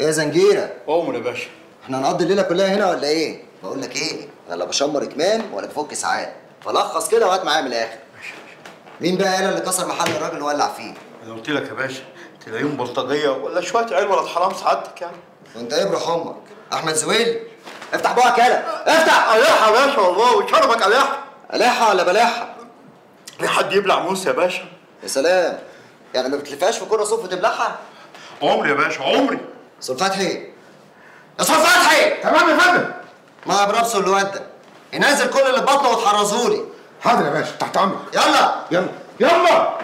يا زنجيره عمر يا باشا احنا هنقضي الليله كلها هنا ولا ايه بقول لك ايه انا لا بشمر كمان ولا بفك ساعات فلخص كده وهات معايا من الاخر مين بقى يالا اللي كسر محل الراجل اللي ولع فيه انا قلت لك يا باشا تلاقيهم بلطجيه ولا شويه عيال ولد حرام سعادتك يعني وانت ايه بروح امك احمد زويل افتح بقك يالا افتح اليحة يا باشا والله وشربك اليحة الاحة ولا بلاحة في حد يبلع موسى يا باشا يا سلام يعني ما بتلفهاش في كرة صوف وتبلعها عمري يا باشا عمري استاذ فتحي يا استاذ فتحي تمام يا فندم ما برابسه اللي ودى ينزل كل اللي في بطنه وتحرزهولي حاضر يا باشا تحت امرك يلا يلا يلا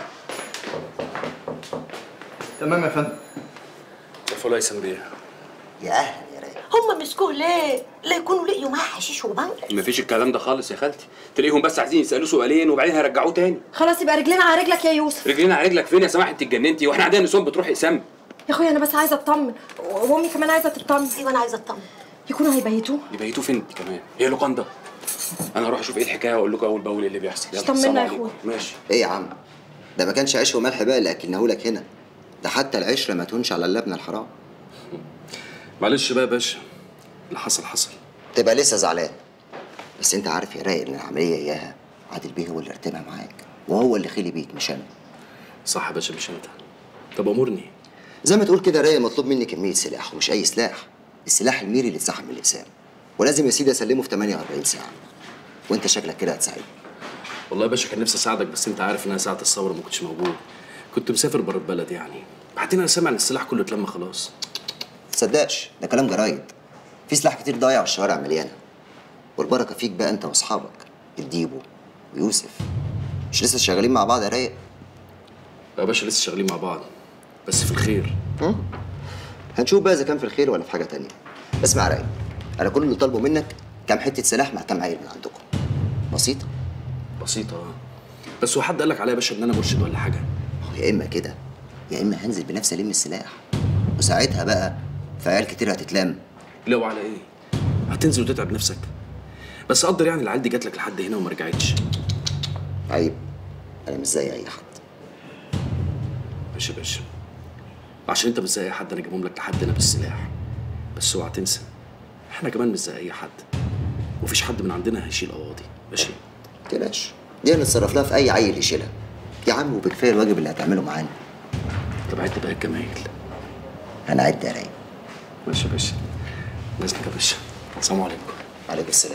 تمام يا فندم فول هيثم بيه يا اهلا يا رايق هم مسكوه ليه؟ لا يكونوا لقيوا معاه حشيش وبنج مفيش الكلام ده خالص يا خالتي تلاقيهم بس عايزين يسالوه سؤالين وبعدين هيرجعوه تاني خلاص يبقى رجلنا على رجلك يا يوسف رجلينا على رجلك فين يا سماح انت اتجننتي واحنا عندنا نسوان بتروح اقسام يا اخويا انا بس عايزه اطمن وامي كمان عايزه تطمن ايوه انا عايزه اطمن يكونوا هيبيتوه يبيتوه فين انت كمان هي لوكاندا انا هروح اشوف ايه الحكايه واقول لكم اول باول إيه اللي بيحصل يلا، طمنا السلام يا عليكم. أخويا. ماشي ايه يا عم ده ما كانش عيش وملح بقى اللي اكلناهولك هنا ده حتى العشره ما تهونش على اللبنه الحرام معلش بقى يا باشا اللي حصل حصل تبقى لسه زعلان بس انت عارف يا رايق ان العمليه اياها عادل بيه هو اللي رتبها معاك وهو اللي خلي بيك مش انا صح يا باشا مش انت طب امرني زي ما تقول كده رايق مطلوب مني كميه سلاح ومش اي سلاح السلاح الميري اللي اتسحب من الاقسام ولازم يا سيدي اسلمه في 48 ساعه وانت شكلك كده هتساعدني والله يا باشا كان نفسي اساعدك بس انت عارف ان انا ساعه الثوره ما كنتش موجود كنت مسافر بره البلد يعني بعدين انا سامع ان السلاح كله اتلم خلاص تصدقش ده كلام جرايد في سلاح كتير ضايع والشوارع مليانه والبركه فيك بقى انت واصحابك الديبو ويوسف مش لسه شغالين مع بعض يا رايق يا باشا لسه شغالين مع بعض بس في الخير هنشوف بقى اذا كان في الخير ولا في حاجه تانية اسمع يا رايق انا كل اللي طالبه منك كام حته سلاح مع كام عيل من عندكم بسيطه بسيطه اه بس هو حد قال لك عليا يا باشا ان انا مرشد ولا حاجه يا اما كده يا اما هنزل بنفسي الم السلاح وساعتها بقى في عيال كتير هتتلم لو على ايه هتنزل وتتعب نفسك بس قدر يعني العيال دي جات لك لحد هنا وما رجعتش عيب انا مش زي اي حد ماشي يا باشا عشان انت مش زي اي حد انا جايبهم لك لحد هنا بالسلاح بس اوعى تنسى احنا كمان مش زي اي حد ومفيش حد من عندنا هيشيل قواضي ماشي تلاش دي هنتصرف لها في اي عيل يشيلها يا عم وبكفايه الواجب اللي هتعمله معانا طب عد بقى الجمايل هنعد يا رايق ماشي يا باشا نازلك يا باشا السلام عليكم عليكم السلام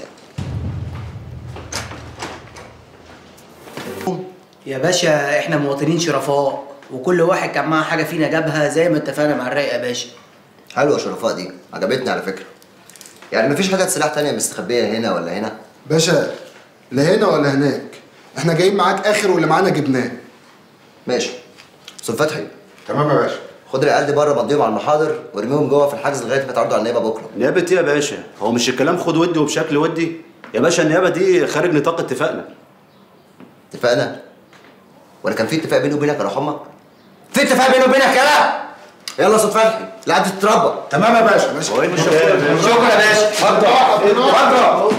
يا باشا احنا مواطنين شرفاء وكل واحد كان معاه حاجه فينا جابها زي ما اتفقنا مع الرايق يا باشا حلوه يا شرفاء دي عجبتني على فكره يعني مفيش حاجه سلاح تانية مستخبيه هنا ولا هنا باشا لا هنا ولا هناك احنا جايين معاك اخر واللي معانا جبناه ماشي استاذ فتحي تمام يا باشا خد العيال دي بره مضيهم على المحاضر وارميهم جوه في الحجز لغايه ما تعرضوا على النيابه بكره نيابة ايه يا باشا؟ هو مش الكلام خد ودي وبشكل ودي؟ يا باشا النيابة دي خارج نطاق اتفاقنا. اتفقنا ولا كان في اتفاق بيني وبينك يا روح امك في اتفاق بيني وبينك يلا يلا يا استاذ فتحي العيال دي تتربى تمام يا باشا ماشي هو ايه المشكلة يا باشا؟ شكرا يا باشا اتفضل اتفضل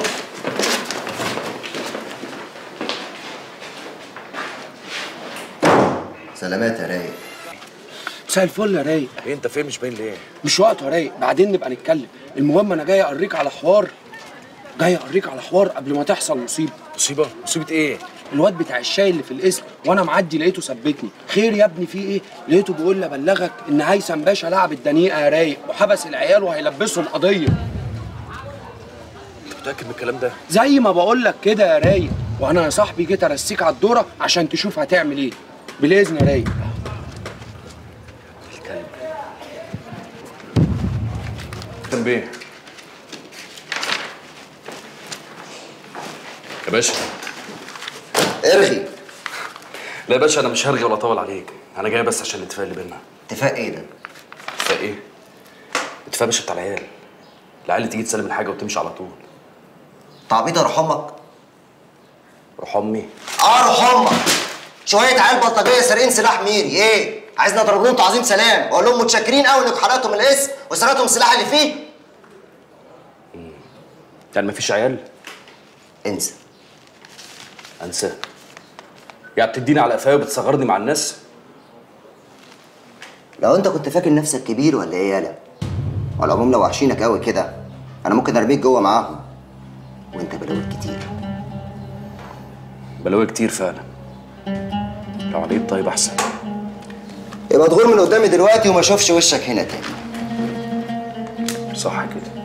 سلامات يا رايق مساء الفل يا رايق ايه انت فين مش باين ليه مش وقته يا رايق بعدين نبقى نتكلم المهم انا جاي اوريك على حوار جاي اوريك على حوار قبل ما تحصل مصيبه مصيبه مصيبه ايه الواد بتاع الشاي اللي في القسم وانا معدي لقيته ثبتني خير يا ابني في ايه لقيته بيقول لي ابلغك ان هيثم باشا لعب الدنيئه يا رايق وحبس العيال وهيلبسهم قضيه انت متاكد من الكلام ده زي ما بقول لك كده يا رايق وانا يا صاحبي جيت ارسيك على الدوره عشان تشوف هتعمل ايه بالاذن يا رايق كان بيه يا باشا ارغي لا يا باشا انا مش هرغي ولا اطول عليك انا جاي بس عشان الاتفاق اللي بينا اتفاق ايه ده اتفاق ايه اتفاق يا باشا بتاع العيال العيال اللي تيجي تسلم الحاجه وتمشي على طول تعبيط يا روح امك روح امي اه روح امك شويه عيال بلطجيه سارقين سلاح ميري ايه عايزنا نضرب لهم تعظيم سلام واقول لهم متشكرين قوي انكم حرقتوا من الاسم وسرقتوا السلاح اللي فيه يعني مفيش عيال انسى انساه يعني بتديني على قفايا وبتصغرني مع الناس لو انت كنت فاكر نفسك كبير ولا ايه يالا وعلى العموم لو وحشينك قوي كده انا ممكن ارميك جوه معاهم وانت بلاوي كتير بلاوي كتير فعلا لو عليك طيب احسن يبقى تغور من قدامي دلوقتي وما اشوفش وشك هنا تاني صح كده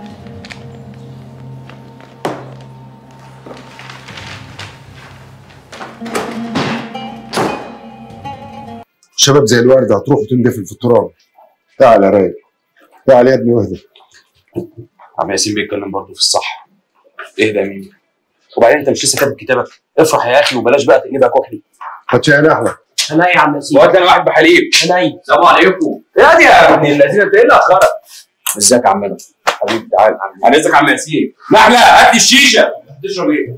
شباب زي الورد هتروح وتندفن في التراب تعال يا رايق تعال يا ابني واهدى عم ياسين بيتكلم برضه في الصح اهدى يا ميمي وبعدين انت مش لسه كاتب كتابك افرح يا اخي وبلاش بقى تقلبها كحلي هتشعل احلى انا يا عم ياسين وقت انا واحد بحليب انا ايه السلام عليكم يا دي يا ابن الذين انت ايه اللي اخرك ازيك يا عمنا حبيبي تعال انا ازيك يا عم ياسين نحله هات لي الشيشه تشرب ايه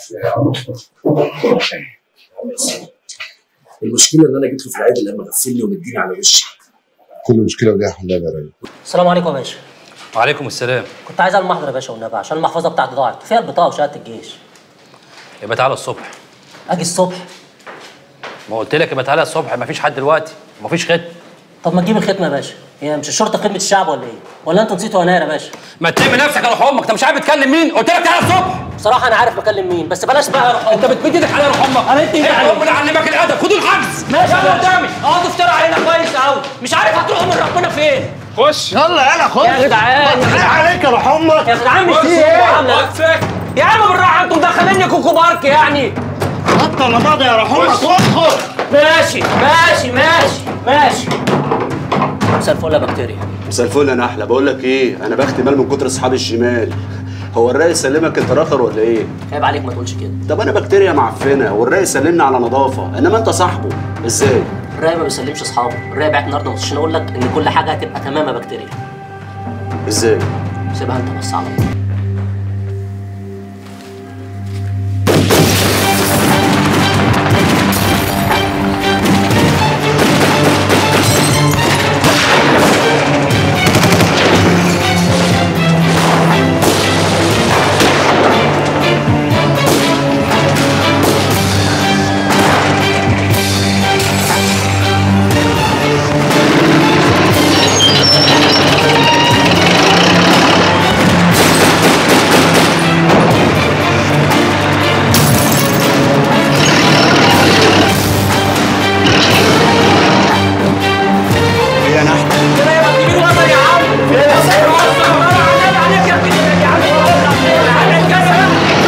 المشكله ان انا جيت له في العيد لما غفلني ومديني على وشي كل مشكله وليها حلها يا رايق السلام عليكم يا باشا وعليكم السلام كنت عايز اعمل محضر يا باشا والنبي عشان المحفظه بتاعتي ضاعت فيها البطاقه وشهاده الجيش يبقى تعالى الصبح اجي الصبح ما قلت لك يبقى تعالى الصبح مفيش حد دلوقتي مفيش ختم طب ما تجيب الختمه يا باشا هي مش الشرطه خدمه الشعب ولا ايه ولا انتوا نسيتوا هنايا يا باشا ما تلم نفسك يا روح امك انت مش عارف بتكلم مين قلت لك تعالى الصبح بصراحه انا عارف بكلم مين بس بلاش بقى يا روح انت بتمد ايدك على روح امك انا انت ايه ربنا علمك الادب خدوا الحجز ماشي يلا يا باشا. قدامي اقعدوا افتروا علينا كويس قوي مش عارف هتروحوا من ربنا فين خش يلا يلا خد يا جدعان حق عليك يا روح امك يا جدعان مش خش دي يلا. عامله يا عم بالراحه انتوا مدخليني كوكو بارك يعني بطل ماضي يا روح امك وادخل ماشي ماشي ماشي ماشي مساء الفل يا بكتيريا مساء الفل انا احلى بقول لك ايه انا بختي مال من كتر اصحاب الشمال هو الرئيس سلمك انت راخر ولا ايه؟ عيب عليك ما تقولش كده طب انا بكتيريا معفنه والرئيس سلمني على نظافه انما انت صاحبه ازاي؟ الراي ما بيسلمش اصحابه الراي بعت النهارده عشان اقول لك ان كل حاجه هتبقى تمام يا بكتيريا ازاي؟ سيبها انت بس على طول يا نحن كده يبقى تجيبين وطن يا عم عليك يا ابني يا عم عليك كده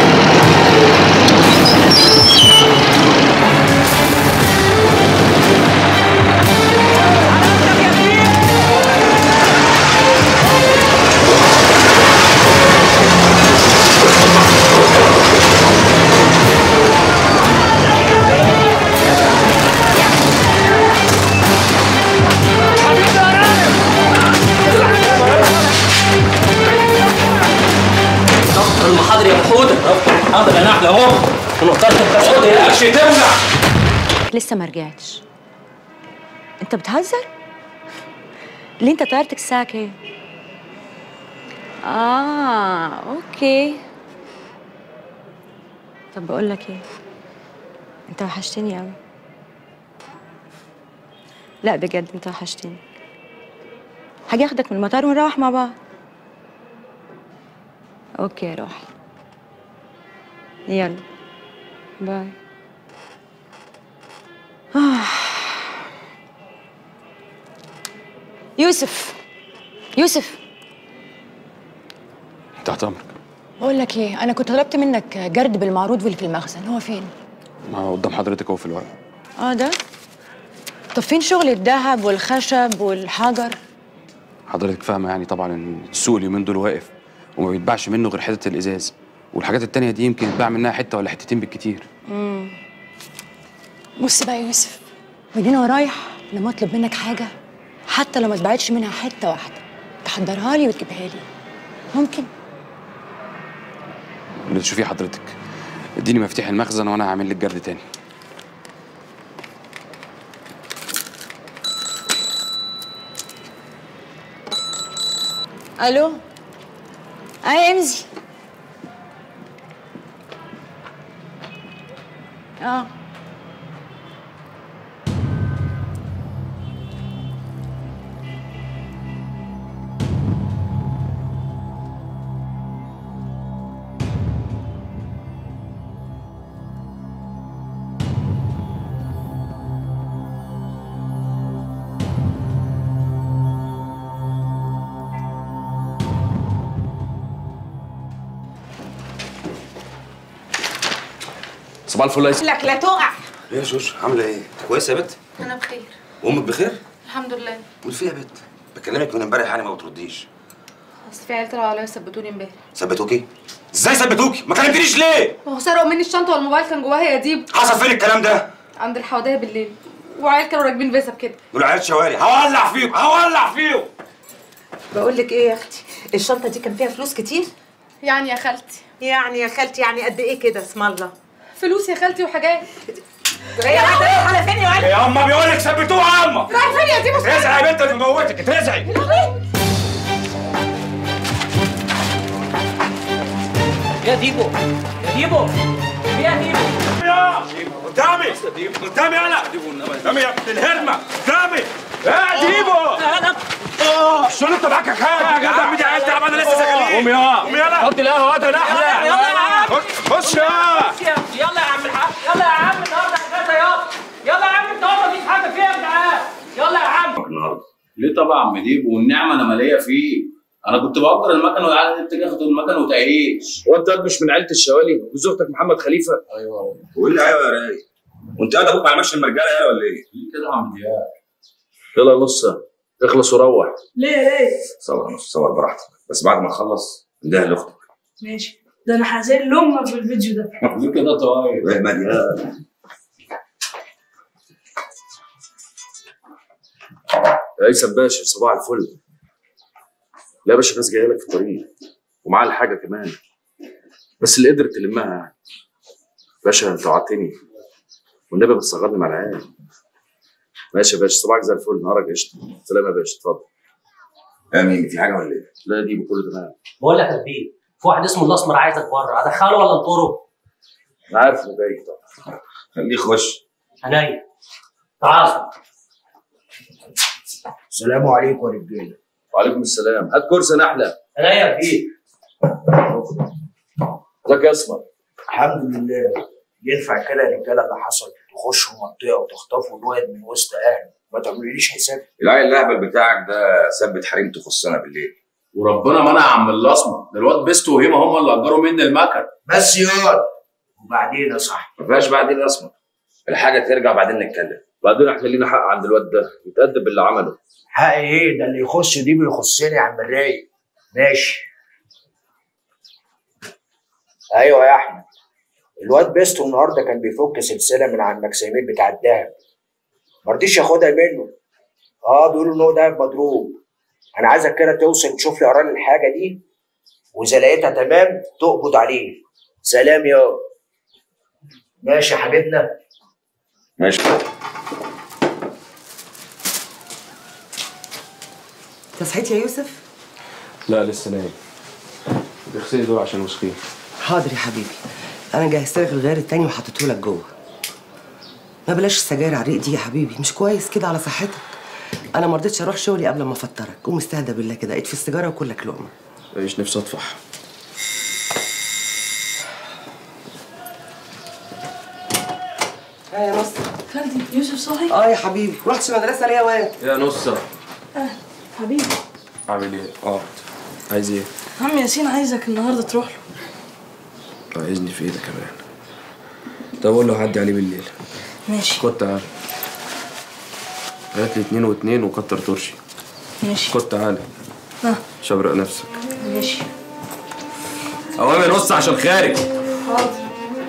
دفتر المحاضر يا حوده حاضر انا احلى اهو ونقطه الكشوط يا شي تمنع لسه ما رجعتش انت بتهزر ليه انت طيارتك الساعة كام اه اوكي طب بقول لك ايه انت وحشتني قوي لا بجد انت وحشتني هاجي اخدك من المطار ونروح مع بعض اوكي يا روحي يلا باي آه. يوسف يوسف تحت امرك بقول لك ايه انا كنت طلبت منك جرد بالمعروض واللي في المخزن هو فين ما هو قدام حضرتك اهو في الورق اه ده طب فين شغل الذهب والخشب والحجر حضرتك فاهمه يعني طبعا ان السوق اليومين دول واقف وما بيتباعش منه غير حته الازاز والحاجات التانية دي يمكن يتباع منها حته ولا حتتين بالكتير امم بص بقى يا يوسف من هنا ورايح لما اطلب منك حاجه حتى لو ما اتباعتش منها حته واحده تحضرها لي وتجيبها لي ممكن اللي تشوفيه حضرتك اديني مفتاح المخزن وانا هعمل لك جرد تاني الو اي امزي اه صباح الفل يا ياسر. لك لا تقع ايه يا جوج عامله ايه كويسه يا بت انا بخير وامك بخير الحمد لله قول فيها يا بت بكلمك من امبارح يعني ما بترديش بس في عيال طلعوا عليا ثبتوني امبارح ثبتوكي ازاي ثبتوكي ما كلمتنيش ليه ما هو سرقوا مني الشنطه والموبايل كان جواها يا ديب حصل فين الكلام ده عند الحواديه بالليل وعيال كانوا راكبين فيسب كده دول عيال شوارع هولع فيهم هولع فيهم بقول لك ايه يا اختي الشنطه دي كان فيها فلوس كتير يعني يا خالتي يعني يا خالتي يعني قد ايه كده اسم الله فلوس يا خالتي وحاجات هي رايحه على فين يا ولد يا اما بيقول لك ثبتوها يا اما رايح فين يا دي مش اترزعي يا بنت اللي بموتك اترزعي يا ديبو يا ديبو يا ديبو يا قدامي قدامي انا قدامي يا ابن الهرمه قدامي يا ديبو شو انت معاك حاجه يا جدع دي عيال تعبانه لسه شغالين قوم يا قوم يلا حط القهوه هات احلى يلا يا عم خش يا يلا يا عم الحاج يلا يا عم النهارده اجازه يلا يلا يا عم النهارده مفيش حاجه فيها يا جدعان يلا يا عم النهارده ليه طبعا عم ديب والنعمه انا ماليه فيه انا كنت بأجر المكن والعيال دي بتيجي تاخد المكن وتعيش وانت قد مش من عيله الشوالي وزوجتك محمد خليفه ايوه قول لي ايوه يا رايق وانت قاعد ابوك على مشي المرجله يا ولا ايه؟ ليه كده يا عم دياب يلا نص اخلص وروح ليه ليه؟ صور نص صور براحتك بس بعد ما تخلص انده لاختك ماشي ده انا هزل لامك بالفيديو ده ليه كده طيب ايه مديان يا هيثم باشا صباح الفل لا يا باشا الناس جايه لك في الطريق ومعاها الحاجه كمان بس اللي قدرت تلمها يعني. باشا انت وعدتني والنبي بتصغرني مع العيال ماشي يا باشا صباحك زي الفل نهارك قشطه سلام يا باشا اتفضل امين في حاجه ولا ايه؟ لا دي بكل تمام بقول لك يا كبير في واحد اسمه الاسمر عايزك بره ادخله ولا انطره؟ انا عارف انه جاي طبعا خليه يخش عينيا تعال السلام عليكم يا رجاله وعليكم السلام هات كرسي نحله عينيا يا كبير ازيك يا اسمر الحمد لله ينفع كده يا رجاله اللي حصل تخشوا منطقه وتخطفوا الواد من وسط اهله ما تعملوليش حساب العيل الاهبل بتاعك ده ثبت حريم تخصنا بالليل وربنا منع يا عم الاسمر ده الواد بيستو وهيما هم اللي اجروا مني المكن بس ياض وبعدين يا صاحبي ما فيهاش بعدين يا اسمر الحاجه ترجع بعدين نتكلم بعدين احنا لينا حق عند الواد ده يتأدب باللي عمله حق ايه ده اللي يخص دي بيخصني يا عم الرايق ماشي ايوه يا احمد الواد بيستو النهارده كان بيفك سلسله من على المكسيمين بتاع الدهب ما رضيش ياخدها منه اه بيقولوا ان هو دهب مضروب انا عايزك كده توصل تشوف لي قران الحاجه دي واذا لقيتها تمام تقبض عليه سلام يا ماشي يا حبيبنا ماشي انت صحيت يا يوسف؟ لا لسه نايم اغسلي دول عشان وسخين حاضر يا حبيبي انا جهزت لك الغير التاني وحطيته لك جوه ما بلاش السجاير على الريق دي يا حبيبي مش كويس كده على صحتك انا ما رضيتش اروح شغلي قبل ما افطرك قوم استهدى بالله كده اطفي السيجاره وكلك لقمه ايش نفسي اطفح ها يا نص خالتي يوسف صاحي؟ اه يا حبيبي رحتش المدرسه ليه يا واد يا نصة اه حبيبي عامل ايه؟ اه عايز ايه؟ عم ياسين عايزك النهارده تروح له عايزني في ايه ده كمان؟ طب اقول له هعدي عليه بالليل ماشي خد تعالى هات لي اتنين واتنين وكتر ترشي ماشي خد تعالى اه شبرق نفسك ماشي اوامر نص عشان خارج حاضر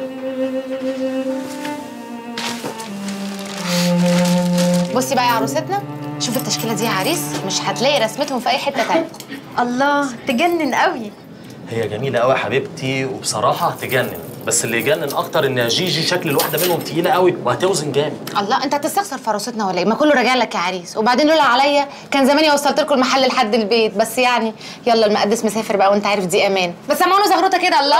بصي بقى يا عروستنا شوف التشكيله دي يا عريس مش هتلاقي رسمتهم في اي حته تانية الله تجنن قوي هي جميلة قوي يا حبيبتي وبصراحة هتجنن بس اللي يجنن أكتر إن جيجي شكل الواحدة منهم تقيلة قوي وهتوزن جامد الله انت هتستخسر في عروستنا ولا ايه ما كله راجع لك يا عريس وبعدين لولا عليا كان زماني وصلت لكم المحل لحد البيت بس يعني يلا المقدس مسافر بقى وانت عارف دي امان بس سمعونا زغروطه كده الله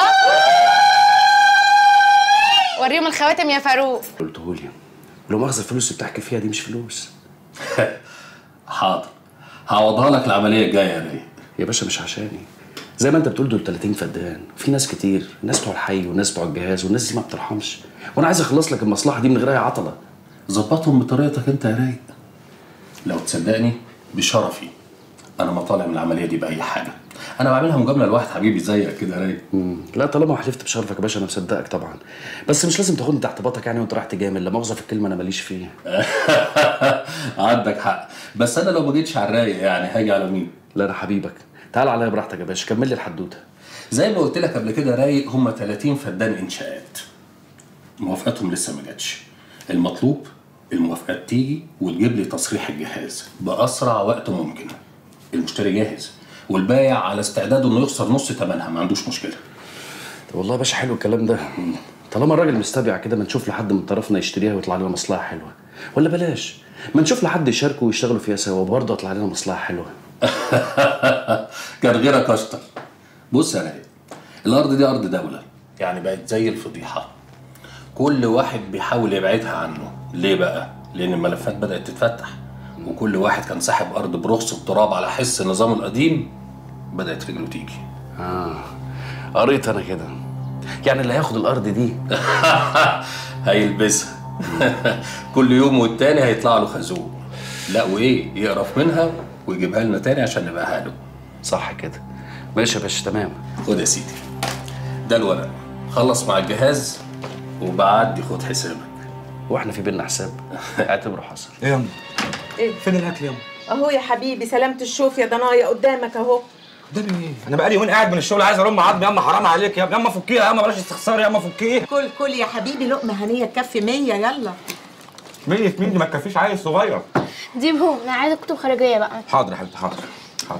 وريهم الخواتم يا فاروق قلته لي لو مؤاخذه الفلوس اللي بتحكي فيها دي مش فلوس حاضر هعوضها لك العمليه الجايه يا رايق يا باشا مش عشاني زي ما انت بتقول دول 30 فدان في ناس كتير الناس بتوع الحي والناس بتوع الجهاز والناس دي ما بترحمش وانا عايز اخلص لك المصلحه دي من غير اي عطله ظبطهم بطريقتك انت يا رايق لو تصدقني بشرفي انا ما طالع من العمليه دي باي حاجه انا بعملها مجامله لواحد حبيبي زيك كده رايق لا طالما حلفت بشرفك يا باشا انا مصدقك طبعا بس مش لازم تاخدني تحت باطك يعني وانت رايح تجامل لا مؤاخذه في الكلمه انا ماليش فيها عندك حق بس انا لو ما جيتش على الرايق يعني هاجي على مين لا انا حبيبك تعال عليا براحتك يا باشا كمل لي الحدوته زي ما قلت لك قبل كده رايق هم 30 فدان انشاءات موافقاتهم لسه ما جاتش المطلوب الموافقات تيجي وتجيب لي تصريح الجهاز باسرع وقت ممكن المشتري جاهز والبايع على استعداد انه يخسر نص ثمنها ما عندوش مشكله طب والله يا باشا حلو الكلام ده طالما الراجل مستبيع كده ما نشوف لحد من طرفنا يشتريها ويطلع لنا مصلحه حلوه ولا بلاش ما نشوف لحد يشاركوا ويشتغلوا فيها سوا وبرضه يطلع لنا مصلحه حلوه كان غيرك اشطر بص يا رايق الارض دي ارض دوله يعني بقت زي الفضيحه كل واحد بيحاول يبعدها عنه ليه بقى لان الملفات بدات تتفتح وكل واحد كان ساحب ارض برخص التراب على حس نظامه القديم بدات رجله تيجي اه قريت انا كده يعني اللي هياخد الارض دي هيلبسها كل يوم والتاني هيطلع له خازوق لا وايه يقرف منها ويجيبها لنا تاني عشان نبقى له صح كده ماشي يا باشا تمام خد يا سيدي ده الورق خلص مع الجهاز وبعدي خد حسابك واحنا في بينا حساب اعتبره حصل ايه يا ايه فين الاكل يا أم؟ اهو يا حبيبي سلامة الشوف يا ضنايا قدامك اهو ده ايه انا بقالي يومين قاعد من الشغل عايز ارم عظمي ياما حرام عليك يا ياما فكيها ياما بلاش استخسار ياما فكيها كل كل يا حبيبي لقمة هنية تكفي مية يلا مية مين دي ما تكفيش عيل صغير ديبهم انا عايزه كتب خارجيه بقى حاضر يا حبيبتي حاضر حاضر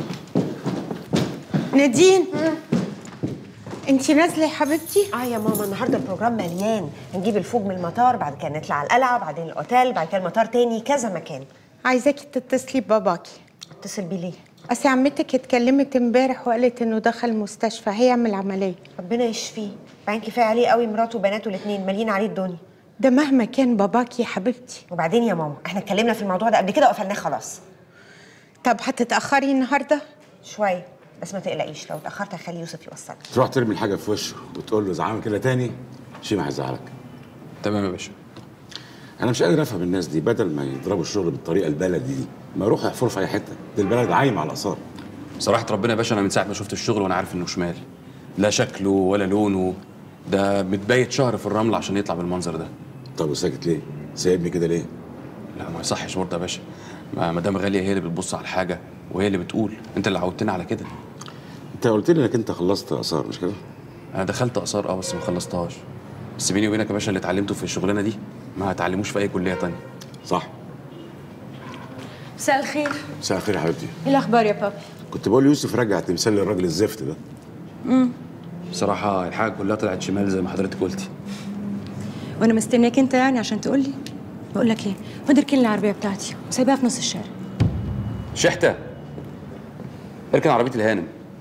نادين انتي نازله يا حبيبتي اه يا ماما النهارده البروجرام مليان هنجيب الفوج من المطار بعد كده نطلع على القلعه بعدين الاوتيل بعد كده المطار تاني كذا مكان عايزاكي تتصلي بباباكي اتصل بيه ليه اصل عمتك اتكلمت امبارح وقالت انه دخل المستشفى هيعمل عمليه ربنا يشفيه بعدين كفايه عليه قوي مراته وبناته الاثنين مالين عليه الدنيا ده مهما كان باباكي يا حبيبتي وبعدين يا ماما احنا اتكلمنا في الموضوع ده قبل كده وقفلناه خلاص طب هتتاخري النهارده شويه بس ما تقلقيش لو اتاخرت هخلي يوسف يوصلك تروح ترمي الحاجه في وشه وتقول له اذا عمل كده تاني شيء ما هيزعلك تمام يا باشا انا مش قادر افهم الناس دي بدل ما يضربوا الشغل بالطريقه البلدي دي ما يروحوا يحفروا في اي حته دي البلد عايمه على الاثار صراحة ربنا يا باشا أنا من ساعة ما شفت الشغل وأنا عارف إنه شمال لا شكله ولا لونه ده متبيت شهر في الرمل عشان يطلع بالمنظر ده طب وساكت ليه؟ سايبني كده ليه؟ لا ما يصحش برضه يا باشا ما مدام غالية هي اللي بتبص على الحاجة وهي اللي بتقول أنت اللي عودتنا على كده انت قلت لي انك انت خلصت اثار مش كده؟ أنا دخلت آثار أه بس ما خلصتهاش بس بيني وبينك يا باشا اللي اتعلمته في الشغلانة دي ما هتعلموش في أي كلية تانية صح مساء الخير مساء الخير يا حبيبتي ايه الاخبار يا بابي كنت بقول يوسف رجع تمثال للراجل الزفت ده امم بصراحة الحاجة كلها طلعت شمال زي ما حضرتك قلتي وانا مستنياك انت يعني عشان تقول لي بقول لك ايه خد اركن لي العربيه بتاعتي وسايبها في نص الشارع شحتة اركن عربية الهانم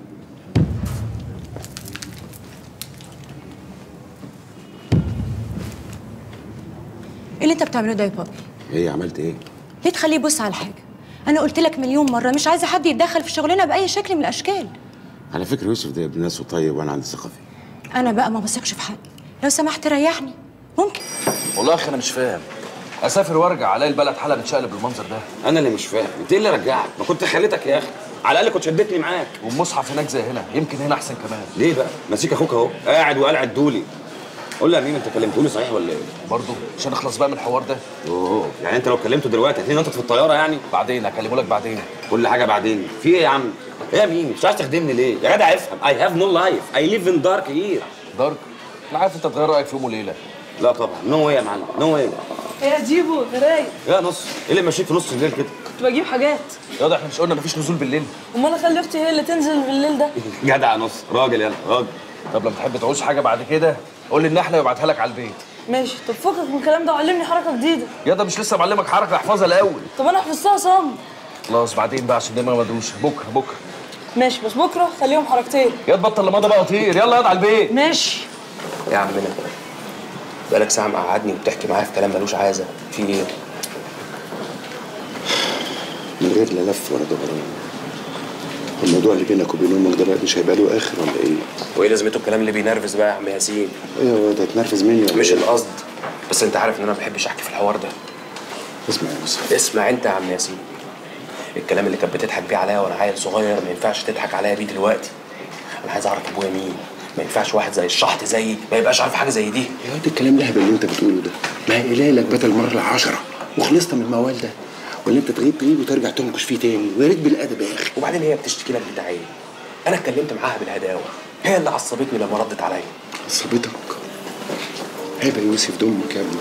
ايه اللي انت بتعمله ده يا بابي ايه عملت ايه؟ ليه تخليه يبص على حاجه انا قلت لك مليون مره مش عايزه حد يتدخل في شغلنا باي شكل من الاشكال على فكره يوسف ده ابن ناس وطيب وانا عندي ثقه فيه انا بقى ما بثقش في حد لو سمحت ريحني ممكن والله يا اخي انا مش فاهم اسافر وارجع الاقي البلد حاله بتشقلب بالمنظر ده انا اللي مش فاهم انت ايه اللي رجعك ما كنت خليتك يا اخي على الاقل كنت شدتني معاك والمصحف هناك زي هنا يمكن هنا احسن كمان ليه بقى ماسك اخوك اهو قاعد وقلع الدولي قول لي يا مين انت كلمتوني صحيح ولا ايه برضه مش هنخلص بقى من الحوار ده اوه يعني انت لو كلمته دلوقتي هتلاقيني نطت في الطياره يعني بعدين هكلمه لك بعدين كل حاجه بعدين في ايه يا عم ايه يا مين مش عايز تخدمني ليه يا جدع افهم اي هاف نو لايف اي ليف ان دارك هير دارك انا عارف انت تغير رايك في يوم وليله لا طبعا نو واي يا معلم نو واي يا جيبو ده رايق يا نص ايه اللي ماشيك في نص الليل كده كنت بجيب حاجات يا ده احنا مش قلنا مفيش نزول بالليل امال اخلي اختي هي اللي تنزل بالليل ده جدع يا نص راجل يلا راجل طب لما تحب تعوز حاجه بعد كده قول لي النحله وابعتها لك على البيت ماشي طب فكك من الكلام ده وعلمني حركه جديده يا ده مش لسه معلمك حركه احفظها الاول طب انا حفظتها صم خلاص بعدين بقى عشان دماغي مدروشه بكره بكره ماشي بس بكره خليهم حركتين يا تبطل لمضى بقى وطير يلا يلا على البيت ماشي يا عمنا بقالك ساعة مقعدني وبتحكي معايا في كلام ملوش عازة في ايه؟ من غير لا لف ولا دوران الموضوع اللي بينك وبين امك ده بقى مش هيبقى له اخر ولا ايه؟ وايه لازمته الكلام اللي بينرفز بقى يا عم ياسين؟ ايه هو ده تنرفز مني ولا مش إيه؟ القصد بس انت عارف ان انا ما بحبش احكي في الحوار ده اسمع يا يوسف اسمع انت يا عم ياسين الكلام اللي كانت بتضحك بيه عليا وانا عيل صغير ما ينفعش تضحك عليا بيه دلوقتي انا عايز اعرف ابويا مين ما ينفعش واحد زي الشحط زيي ما يبقاش عارف حاجه زي دي يا واد الكلام الهبل اللي انت بتقوله ده ما هي قلالك بدل مره عشرة وخلصت من الموال ده ولا انت تغيب تغيب وترجع تنكش فيه تاني ويا ريت بالادب يا اخي وبعدين هي بتشتكي لك بتاع ايه انا اتكلمت معاها بالهداوه هي اللي عصبتني لما ردت عليا عصبتك عيب يا يوسف ده امك يا ابني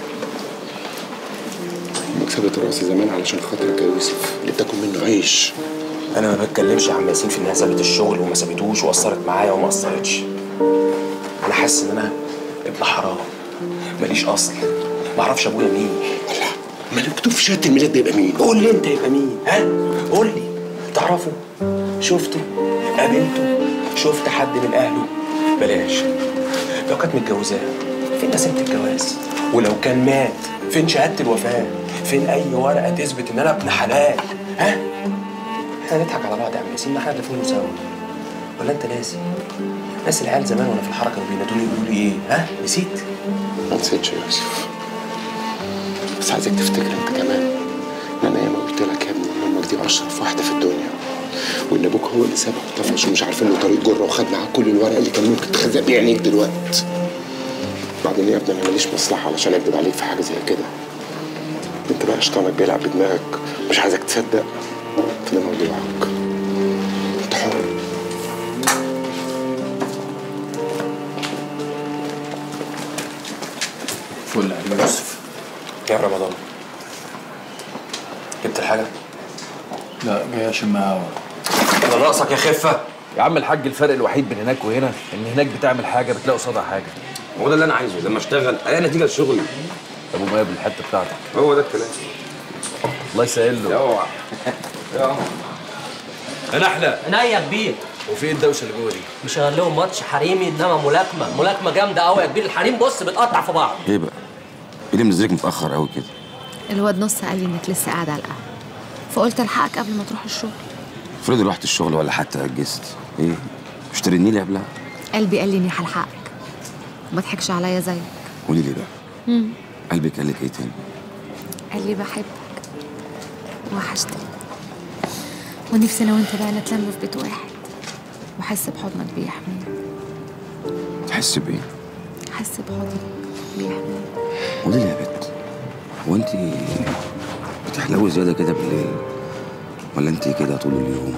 امك سابت راسي زمان علشان خاطرك يا يوسف اللي بتاكل منه عيش انا ما بتكلمش يا عم ياسين في انها سابت الشغل وما سابتهوش وقصرت معايا وما قصرتش انا حاسس ان انا ابن حرام ماليش اصل ما اعرفش ابويا مين ما اللي مكتوب في شهاده الميلاد ده يبقى مين؟ قول لي انت يبقى مين ها قول لي تعرفه شفته قابلته شفت حد من اهله بلاش لو كانت متجوزاه فين نسيمة الجواز ولو كان مات فين شهادة الوفاة فين أي ورقة تثبت إن أنا ابن حلال ها احنا نضحك على بعض يا عم ياسين ما احنا دافنين سوا ولا أنت ناسي ناس العيال زمان وأنا في الحركة كانوا بينادوني يقولوا لي إيه ها نسيت ما نسيتش يا يوسف بس عايزك تفتكر انت كمان ان انا ياما قلت لك يا ابني ان امك دي اشرف واحده في الدنيا وان ابوك هو اللي سابك وطفش ومش عارفين له طريق جره وخد معاه كل الورق اللي كان ممكن تخزق بيه عينيك دلوقتي بعدين يا ابني انا ماليش مصلحه علشان اكذب عليك في حاجه زي كده انت بقى شيطانك بيلعب بدماغك مش عايزك تصدق فده موضوعك انت حر فل يا يوسف يا رمضان جبت الحاجة؟ لا جاي اشمها هوا أنا ناقصك يا خفة يا عم الحاج الفرق الوحيد بين هناك وهنا ان هناك بتعمل حاجه بتلاقي قصادها حاجه هو ده اللي انا عايزه لما اشتغل الاقي نتيجه لشغلي طب وما قبل الحته بتاعتك هو ده الكلام الله يسهل له اوعى انا احلى عينيا يا كبير وفي ايه الدوشه اللي جوه دي مشغل لهم ماتش حريمي انما ملاكمه ملاكمه جامده قوي يا كبير الحريم بص بتقطع في بعض ايه بقى؟ ايه اللي منزلك متاخر قوي كده؟ الواد نص قال لي انك لسه قاعد على القهوه فقلت الحقك قبل ما تروح الشغل افرضي رحت الشغل ولا حتى اجزت ايه؟ مش ترني لي قبلها؟ قلبي قال لي اني هلحقك ما تضحكش عليا زيك قولي لي بقى مم. قلبك قال لك ايه تاني؟ قال لي بحبك وحشتك ونفسي انا وانت بقى نتلم في بيت واحد واحس بحضنك بيحميني تحس بايه؟ احس بحضنك بيحميني قولي لي يا بت هو انت بتحلوي زياده كده بالليل ولا انت كده طول اليوم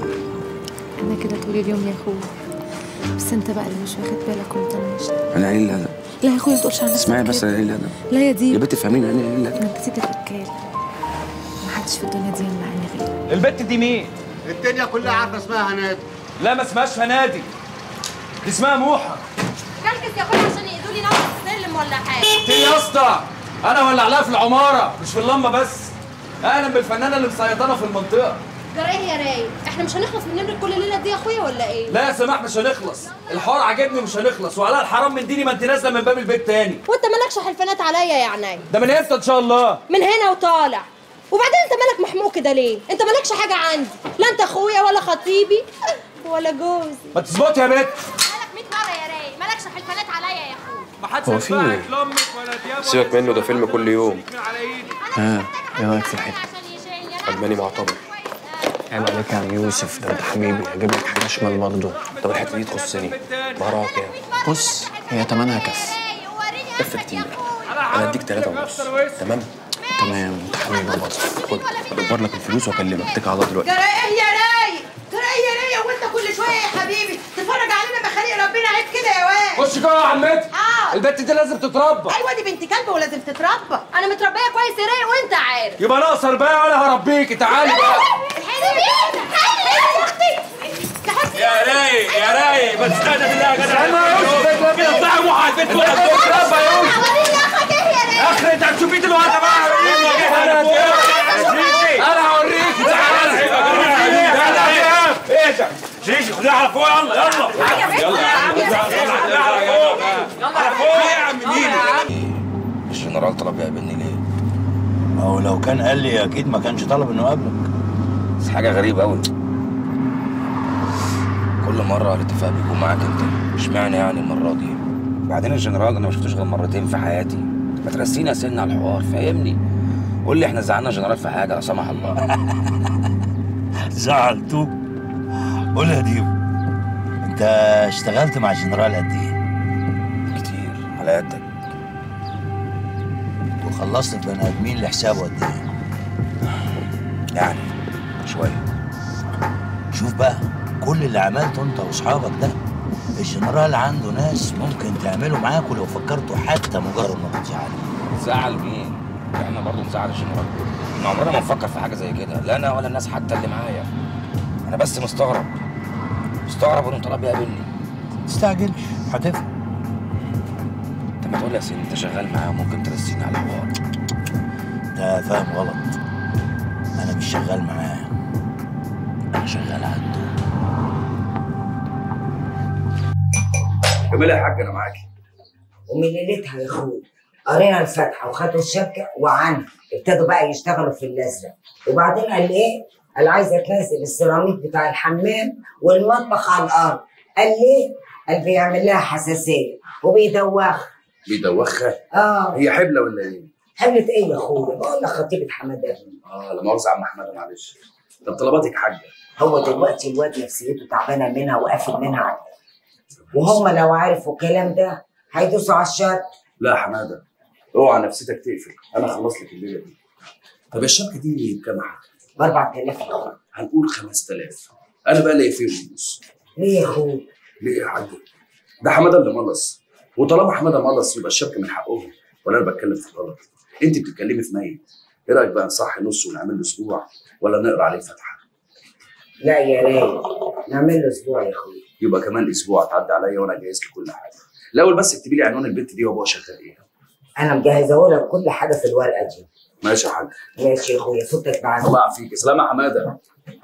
انا كده طول اليوم يا اخويا بس انت بقى اللي مش واخد بالك ومطنشني انا قليل الادب لا يا اخويا ما تقولش على نفسك اسمعي بس كده. انا قليل الادب لا يا يا دي بت فهميني انا قليل الادب ما انت سيدي رجاله محدش في الدنيا دي يمنعني غيرك البت دي مين؟ الدنيا كلها عارفه اسمها هنادي لا ما اسمهاش هنادي دي اسمها موحة كلكس يا اخويا عشان يقولوا لي نقص السلم ولا حاجه ايه يا اسطى انا ولع في العماره مش في اللمبه بس اهلا بالفنانه اللي مسيطره في المنطقه جرى ايه يا راي احنا مش هنخلص من نمرة كل ليله دي يا اخويا ولا ايه لا يا سماح مش هنخلص الحوار عاجبني ومش هنخلص وعلى الحرام من ديني ما انت نازله من باب البيت تاني وانت مالكش حلفانات عليا يا عيني ده من امتى ان شاء الله من هنا وطالع وبعدين انت مالك محموق كده ليه انت مالكش حاجه عندي لا انت اخويا ولا خطيبي ولا جوزي ما تظبطي يا بت مالك 100 مره يا راي مالكش حلفانات عليا يا اخويا هو في ايه؟ سيبك منه ده فيلم كل يوم ها ايه رايك في الحته؟ عجباني معتبر عيب عليك يا عم يوسف ده انت حبيبي اجيب لك حاجه شمال برضه طب الحته دي تخصني مهرها كام؟ بص هي تمنها كف كف كتير انا اديك ثلاثة ونص تمام؟ تمام انت حبيبي برضه خد ادبر لك الفلوس واكلمك اتكل على الله دلوقتي جرى ايه يا راي جرى ايه يا راي وانت كل شويه يا حبيبي تتفرج علينا بخليق ربنا عيب كده يا واد خش جوه يا عمتي اه البت دي لازم تتربى ايوه دي بنت كلب ولازم تتربى انا متربيه كويس يا راي وانت عارف يبقى انا اقصر بقى وانا هربيكي تعالي بقى يا اختي يا رايق يا رايق ما تستهدى بالله يا جدع انا يا يوسف كده اطلعي موحة على البيت ولا تتربى يا يوسف اخر انت هتشوفي دلوقتي بقى انا هوريكي تعالى ايه ده شيشي خديها على فوق يلا يلا يلا على فوق يا عم مين الجنرال طلب يقابلني ليه؟ ما هو لو كان قال لي اكيد ما كانش طلب انه يقابلك بس حاجه غريبه قوي كل مره الاتفاق بيكون معاك انت اشمعنى يعني المره دي بعدين الجنرال انا ما شفتوش غير مرتين في حياتي ما ترسينا سن على الحوار فاهمني قول لي احنا زعلنا جنرال في حاجه لا سمح الله زعلتوك قول يا ديب انت اشتغلت مع جنرال قد ايه؟ كتير على قدك وخلصت بني ادمين لحسابه قد ايه؟ يعني شويه شوف بقى كل اللي عملته انت واصحابك ده الجنرال عنده ناس ممكن تعملوا معاكوا لو فكرتوا حتى مجرد انكم تزعلوا زعل مين؟ احنا برضه مزعل الجنرال احنا عمرنا ما نفكر في حاجه زي كده لا انا ولا الناس حتى اللي معايا انا بس مستغرب مستغرب انه طلب يقابلني تستعجلش هتفهم انت ما تقول لي يا سيدي انت شغال معاه ممكن ترسيني على الحوار انت فاهم غلط انا مش شغال معاه انا شغال عنده كمال يا حاج انا معاكي ومن ليلتها يا اخويا قرينا الفاتحه وخدوا الشبكه وعنا ابتدوا بقى يشتغلوا في الازرق وبعدين قال ايه؟ قال عايزه تنزل السيراميك بتاع الحمام والمطبخ على الارض قال ليه؟ قال بيعمل لها حساسيه وبيدوخ بيدوخها اه هي حبلة ولا ايه؟ حملة ايه يا اخويا؟ بقول لك خطيبة حماده اه لا مؤاخذة يا عم احمد معلش طب طلباتك يا حاجة هو دلوقتي الواد نفسيته تعبانه منها وقافل منها على وهم لو عرفوا الكلام ده هيدوسوا على الشر لا يا حمادة اوعى نفسيتك تقفل انا خلص لك الليلة دي طب الشبكة دي بكام يا حاج؟ ب 4000 دولار هنقول 5000 انا بقى ليا فيه ونص ليه يا اخويا؟ ليه يا حاج؟ ده حماده اللي ملص وطالما حماده ملص يبقى الشبكه من حقهم ولا انا بتكلم في غلط انت بتتكلمي في ميت ايه رايك بقى نصحي نص ونعمل له اسبوع ولا نقرا عليه فتحه لا يا رايق نعمل له اسبوع يا اخويا يبقى كمان اسبوع تعدي عليا وانا جاهز لكل حاجه الاول بس اكتبي لي عنوان البنت دي وابوها شغال ايه انا مجهزه لك كل حاجه في الورقه دي ماشي يا حاج ماشي يا اخويا فوتك بعد الله يعافيك سلام يا حماده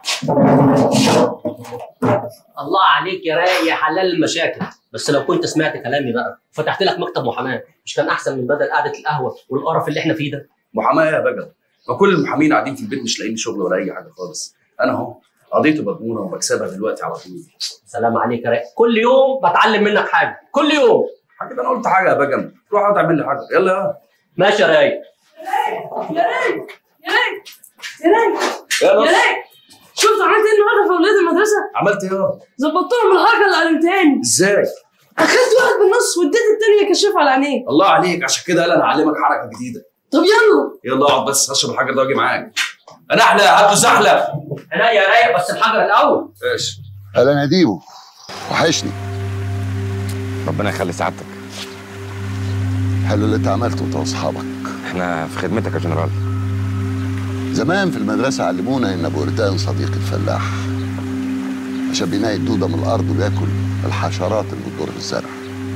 الله عليك يا رايق يا حلال المشاكل بس لو كنت سمعت كلامي بقى فتحت لك مكتب محاماه مش كان احسن من بدل قعده القهوه والقرف اللي احنا فيه ده محاماه يا بجد ما كل المحامين قاعدين في البيت مش لاقيين شغل ولا اي حاجه خالص انا اهو قضيتي مضمونه وبكسبها دلوقتي على طول سلام عليك يا رايق كل يوم بتعلم منك حاجه كل يوم حاجه انا قلت حاجه يا بجم روح اقعد اعمل لي حاجه يلا يلا ماشي يا رايق يا رايق يا رايق يا رايق يا يا نص. رايق شفت عملت ايه النهارده في اولاد المدرسه؟ عملت ايه يا ظبطت لهم الحركه اللي على الامتحان ازاي اخدت واحد بالنص واديت التاني كشاف على عينيه الله عليك عشان كده قال انا هعلمك حركه جديده طب يلا يلا اقعد بس هشرب الحجر ده واجي معاك انا احلى هاتوا زحله انا يا رايق بس الحجر الاول ماشي اهلا يا ديبو وحشني ربنا يخلي سعادتك حلو اللي انت عملته انت واصحابك احنا في خدمتك يا جنرال زمان في المدرسة علمونا إن أبو وردان صديق الفلاح عشان بينقي الدودة من الأرض وبياكل الحشرات اللي بتضر الزرع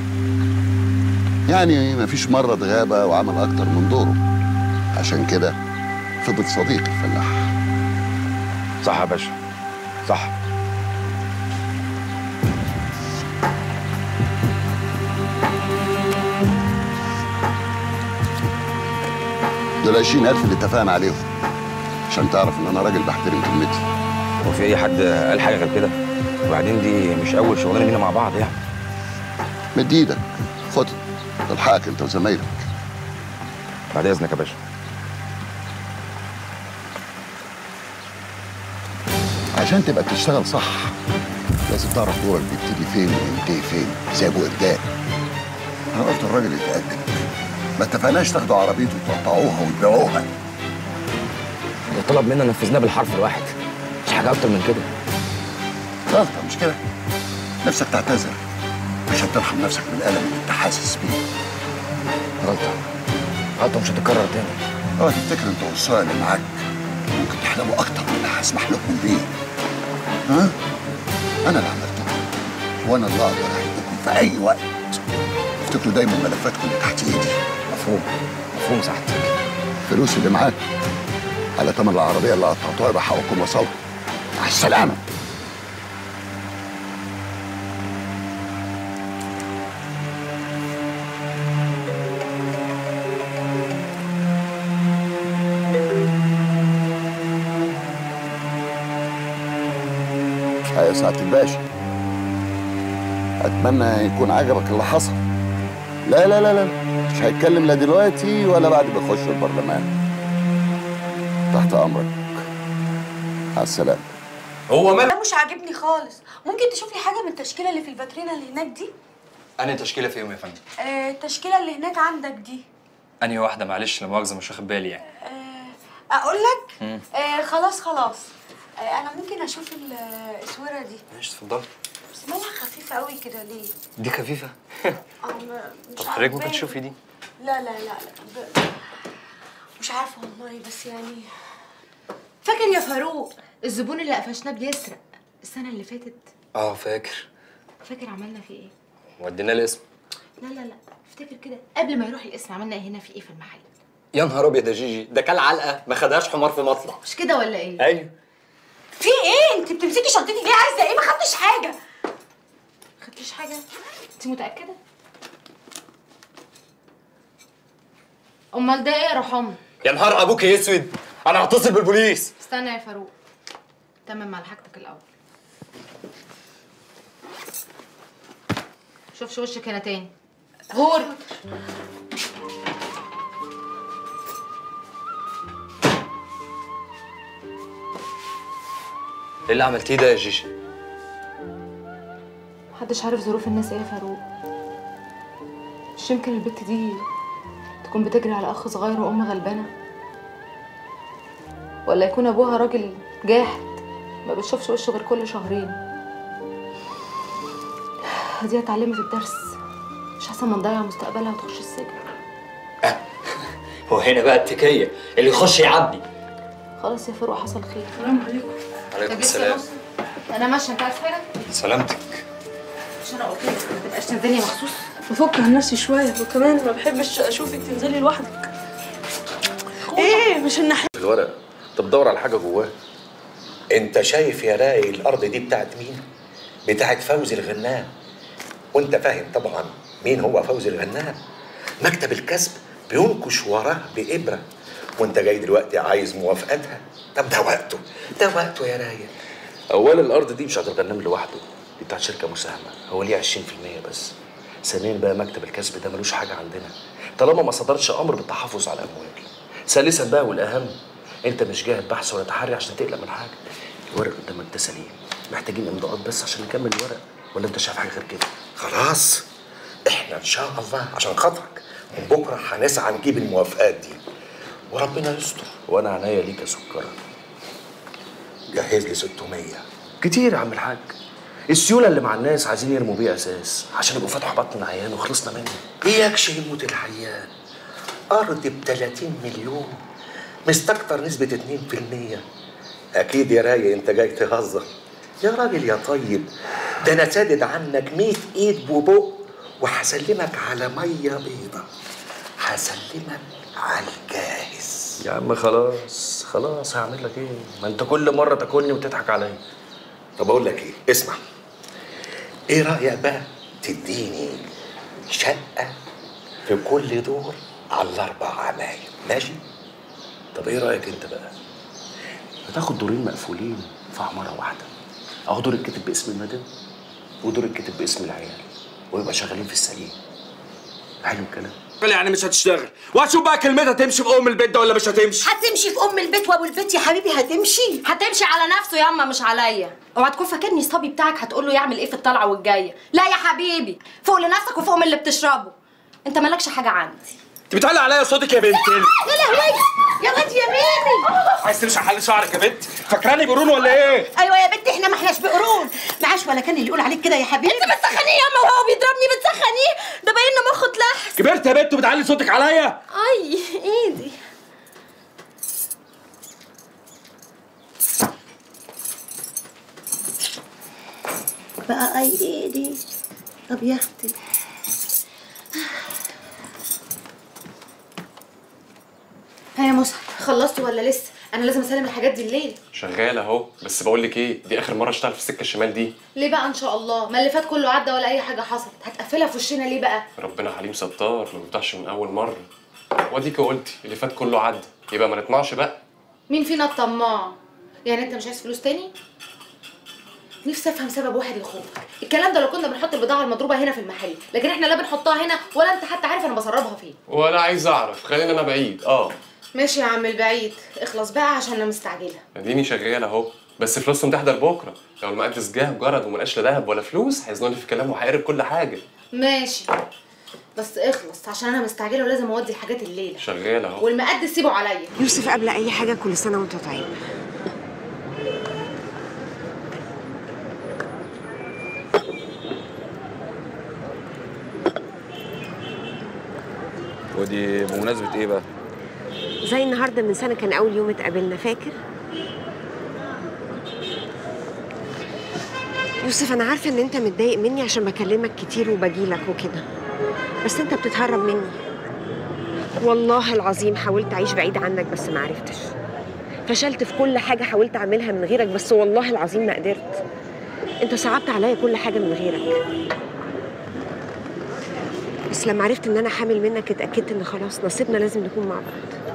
يعني مفيش مرة غابة وعمل أكتر من دوره عشان كده فضل صديق الفلاح صح يا باشا صح دول 20000 اللي اتفقنا عليهم عشان تعرف إن أنا راجل بحترم كلمتي هو في اي حد قال حاجه غير كده وبعدين دي مش اول شغلانه لينا مع بعض يعني مد إيدك خد تلحقك أنت وزمايلك بعد اذنك يا باشا عشان تبقى بتشتغل صح لازم تعرف دورك بيبتدي فين وينتهي فين زي ابو ارداء انا قلت الراجل يتقدم ما اتفقناش تاخدوا عربيته وتقطعوها وتبيعوها لو طلب منا نفذناه بالحرف الواحد مش حاجه اكتر من كده غلطه مش كده نفسك تعتذر عشان ترحم نفسك من الالم اللي انت حاسس بيه غلطه غلطه مش هتتكرر تاني اه تفتكر انت والصايع اللي معاك ممكن تحلموا اكتر من اللي هسمح لكم بيه ها انا اللي عملته وانا اللي اقدر احبكم في اي وقت افتكروا دايما ملفاتكم اللي تحت ايدي مفهوم مفهوم سعادتك الفلوس اللي معاك على ثمن العربيه اللي قطعتوها يبقى حقكم وصلوا مع السلامه يا سعادة الباشا أتمنى يكون عجبك اللي حصل لا لا لا لا مش هيتكلم لا دلوقتي ولا بعد ما يخش البرلمان تحت أمرك مع السلامة هو مال ده مش عاجبني خالص ممكن تشوف لي حاجه من التشكيله اللي في الفاترينا اللي هناك دي أنهي تشكيلة فيهم يا فندم؟ آه، التشكيله اللي هناك عندك دي أنهي واحدة معلش لا مؤاخذة مش واخد بالي يعني اقول لك مم. آه خلاص خلاص آه انا ممكن اشوف ال- الاسوره دي ماشي اتفضلي بس مالها خفيفه قوي كده ليه دي خفيفة اه ما- مش طب حضرتك ممكن عارفة. تشوفي دي لا لا لا لا ب... مش عارفه والله بس يعني فاكر يا فاروق الزبون اللي قفشناه بيسرق السنه اللي فاتت اه فاكر فاكر عملنا فيه ايه ودينا الاسم لا لا لا افتكر كده قبل ما يروح القسم عملنا ايه هنا في ايه في المحل يا نهار ابيض يا جيجي ده كل علقة ما خدهاش حمار في مطلع مش كده ولا ايه ايوه في ايه انت بتمسكي شنطتي ليه عايزه ايه ما خدتش حاجه خدتيش حاجه انت متاكده امال ده ايه يا رحمه يا نهار ابوك يا اسود انا هتصل بالبوليس استنى يا فاروق تمم على حاجتك الاول شوفش وشك هنا تاني غور ايه اللي عملتيه ده يا جيجي محدش عارف ظروف الناس ايه يا فاروق مش يمكن البت دي تكون بتجري على اخ صغير وام غلبانه ولا يكون ابوها راجل جاحد ما بتشوفش وشه غير كل شهرين دي اتعلمت الدرس مش احسن ما نضيع مستقبلها وتخش السجن هو هنا بقى التكية اللي يخش يعبي خلاص يا فاروق حصل خير السلام عليكم عليكم السلام انا ماشيه انت عايز حاجه سلامتك مش انا قلت لك ما تبقاش تنزلي مخصوص بفك عن نفسي شويه وكمان ما بحبش اشوفك تنزلي لوحدك ايه مش الناحيه في الورق انت بتدور على حاجه جواه انت شايف يا راي الارض دي بتاعت مين بتاعت فوزي الغنام وانت فاهم طبعا مين هو فوزي الغنام مكتب الكسب بينكش وراه بإبرة وانت جاي دلوقتي عايز موافقتها طب ده وقته ده وقته يا راي اولا الارض دي مش بتاعت الغنام لوحده دي بتاعت شركه مساهمه هو ليه 20% بس ثانيا بقى مكتب الكسب ده ملوش حاجه عندنا طالما ما صدرش امر بالتحفظ على الاموال ثالثا بقى والاهم انت مش جاهد بحث ولا تحري عشان تقلق من حاجه الورق قدامك ده سليم محتاجين امضاءات بس عشان نكمل الورق ولا انت شايف حاجه غير كده خلاص احنا ان شاء الله عشان خاطرك من بكره هنسعى نجيب الموافقات دي وربنا يستر وانا عينيا ليك يا سكره جهز لي 600 كتير يا عم الحاج السيوله اللي مع الناس عايزين يرموا بيها اساس عشان يبقوا فتحوا بطن عيان وخلصنا منه اياكش يموت العيان ارض ب 30 مليون مستكتر نسبة 2% أكيد يا راي أنت جاي تهزر يا راجل يا طيب ده أنا سادد عنك 100 إيد بوبق وهسلمك على مية بيضة هسلمك على الجاهز يا عم خلاص خلاص هعمل لك ايه ما انت كل مره تاكلني وتضحك عليا طب أقول لك إيه اسمع إيه رأيك بقى تديني شقة في كل دور على الأربع عمايل ماشي؟ طب ايه رايك انت بقى هتاخد دورين مقفولين في عماره واحده اهو دور الكتب باسم المدام ودور الكتب باسم العيال ويبقى شغالين في السليم حلو الكلام يعني مش هتشتغل وهتشوف بقى كلمتها تمشي في ام البيت ده ولا مش هتمشي هتمشي في ام البيت وابو البيت يا حبيبي هتمشي هتمشي على نفسه ياما مش عليا اوعى تكون فاكرني الصبي بتاعك هتقول له يعمل ايه في الطلعه والجايه لا يا حبيبي فوق لنفسك وفوق من اللي بتشربه انت مالكش حاجه عندي انت بتعلق عليا صوتك يا بنت ال- يا لهوي يا واد يا ميمي عايز تمشي حل شعرك يا بنت فاكراني برون ولا ايه ايوه يا بنتي احنا ما احناش بقرون معاش ولا كان اللي يقول عليك كده يا حبيبي انت بتسخنيه ياما وهو بيضربني بتسخنيه ده باين ان مخه اتلحس كبرت يا بنت وبتعلي صوتك عليا اي ايدي بقى اي ايدي طب يا اختي ها يا مصعب خلصتوا ولا لسه انا لازم اسلم الحاجات دي الليل شغال اهو بس بقول لك ايه دي اخر مره اشتغل في السكه الشمال دي ليه بقى ان شاء الله ما اللي فات كله عدى ولا اي حاجه حصلت هتقفلها في وشنا ليه بقى ربنا حليم ستار ما بيفتحش من اول مره واديكي قلتي اللي فات كله عدى يبقى ما نطمعش بقى مين فينا الطماع يعني انت مش عايز فلوس تاني نفسي افهم سبب واحد يخوفك الكلام ده لو كنا بنحط البضاعه المضروبه هنا في المحل لكن احنا لا بنحطها هنا ولا انت حتى عارف انا بسربها فين ولا عايز اعرف خلينا انا بعيد اه ماشي يا عم البعيد اخلص بقى عشان انا مستعجله اديني شغال اهو بس فلوسهم تحضر بكره لو المقدس جه وجرد وملقاش لا ذهب ولا فلوس هيزنوني في كلامه وهيقرب كل حاجه ماشي بس اخلص عشان انا مستعجله ولازم اودي الحاجات الليله شغال اهو والمقدس سيبه عليا يوسف قبل اي حاجه كل سنه وانت طيب ودي بمناسبه ايه بقى زي النهارده من سنه كان اول يوم اتقابلنا فاكر يوسف انا عارفه ان انت متضايق مني عشان بكلمك كتير وبجيلك وكده بس انت بتتهرب مني والله العظيم حاولت اعيش بعيد عنك بس ما عرفتش فشلت في كل حاجه حاولت اعملها من غيرك بس والله العظيم ما قدرت انت صعبت عليا كل حاجه من غيرك بس لما عرفت ان انا حامل منك اتاكدت ان خلاص نصيبنا لازم نكون مع بعض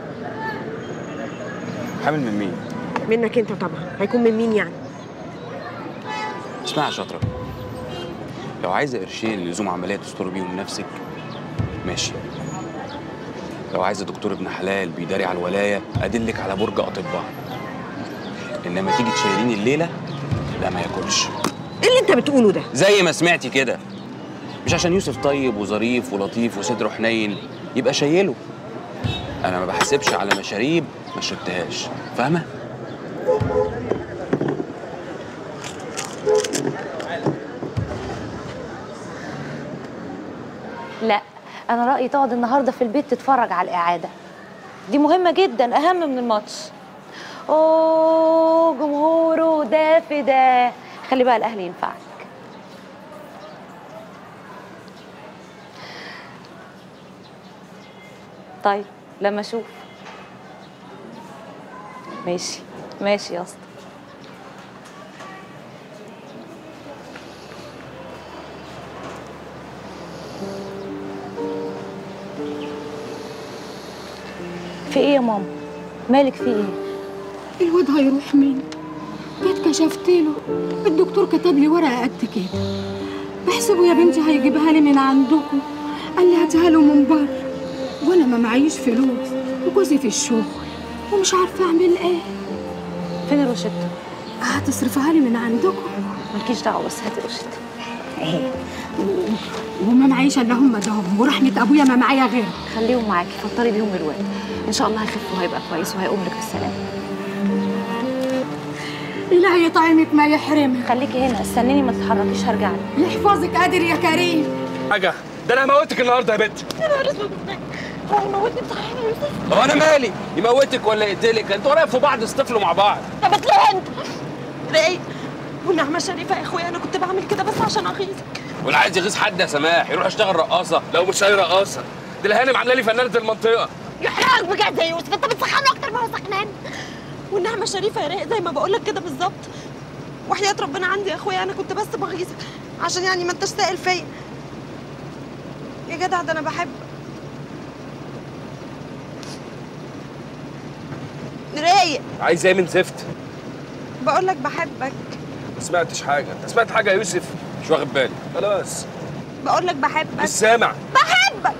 حامل من مين منك انت طبعا هيكون من مين يعني اسمعي يا شاطره لو عايزه قرشين لزوم عمليه تستر بيهم نفسك ماشي لو عايزه دكتور ابن حلال بيداري على الولايه ادلك على برج اطباء انما تيجي تشيليني الليله لا ما ياكلش ايه اللي انت بتقوله ده زي ما سمعتي كده مش عشان يوسف طيب وظريف ولطيف وصدره حنين يبقى شايله انا ما بحسبش على مشاريب ما شربتهاش فاهمه لا انا رايي تقعد النهارده في البيت تتفرج على الاعاده دي مهمه جدا اهم من الماتش اوه جمهوره ده في ده خلي بقى الاهلي ينفعك طيب لما اشوف ماشي ماشي يا اسطى في ايه يا ماما مالك في ايه الواد هيروح مني جيت كشفت له الدكتور كتب لي ورقه قد كده بحسبه يا بنتي هيجيبها لي من عندكم قال لي هاتها له من بره وانا ما معيش فلوس وجوزي في الشغل ومش عارفه اعمل ايه فين الروشته هتصرفها لي من عندكم مالكيش دعوه بس هاتي الروشته ايه وما معيش الا هم دهم ورحمه ابويا ما معايا غير خليهم معاكي فطري بيهم الواد ان شاء الله هيخف وهيبقى كويس وهيقوم لك بالسلامه الهي يطعمك ما يحرمك خليكي هنا استنيني ما تتحركيش هرجع لك يحفظك قادر يا كريم حاجه ده انا هموتك النهارده يا بنت يا نهار اسود هو يموتني بصحيح يا يوسف هو انا مالي يموتك ولا يقتلك انتوا ورايا في بعض اصطفلوا مع بعض طب اطلع انت رايق والنعمه شريفه يا اخويا انا كنت بعمل كده بس عشان اغيظك واللي عايز يغيظ حد يا سماح يروح يشتغل رقاصه لو مش هي رقاصه دي الهانم عامله لي فنانه المنطقه يحرقك بجد يا يوسف انت بتسخنه اكتر ما هو سخنان والنعمه شريفه يا رايق زي ما بقول لك كده بالظبط وحياه ربنا عندي يا اخويا انا كنت بس بغيظك عشان يعني ما انتش سائل فيا يا جدع ده انا بحبك رايق عايز ايه من زفت بقول لك بحبك ما سمعتش حاجه انت سمعت حاجه يا يوسف مش واخد بالي خلاص بقول لك بحبك مش سامع بحبك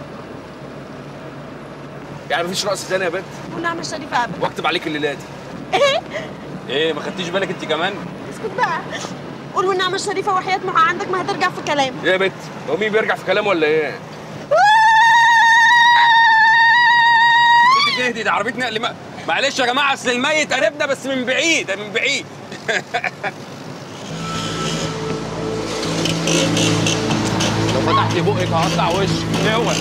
يعني مفيش رقص تاني يا بنت والنعمه شريفه ابدا واكتب عليك الليله دي ايه ايه ما خدتيش بالك انت كمان اسكت بقى قول والنعمه الشريفه وحياه ما عندك ما هترجع في كلامك ايه يا بنت هو مين بيرجع في كلامه ولا ايه اهدي اهدي ده عربيه نقل ما... معلش يا جماعه اصل الميت قريبنا بس من بعيد من بعيد لو فتحت بقك هقطع وشك اوعى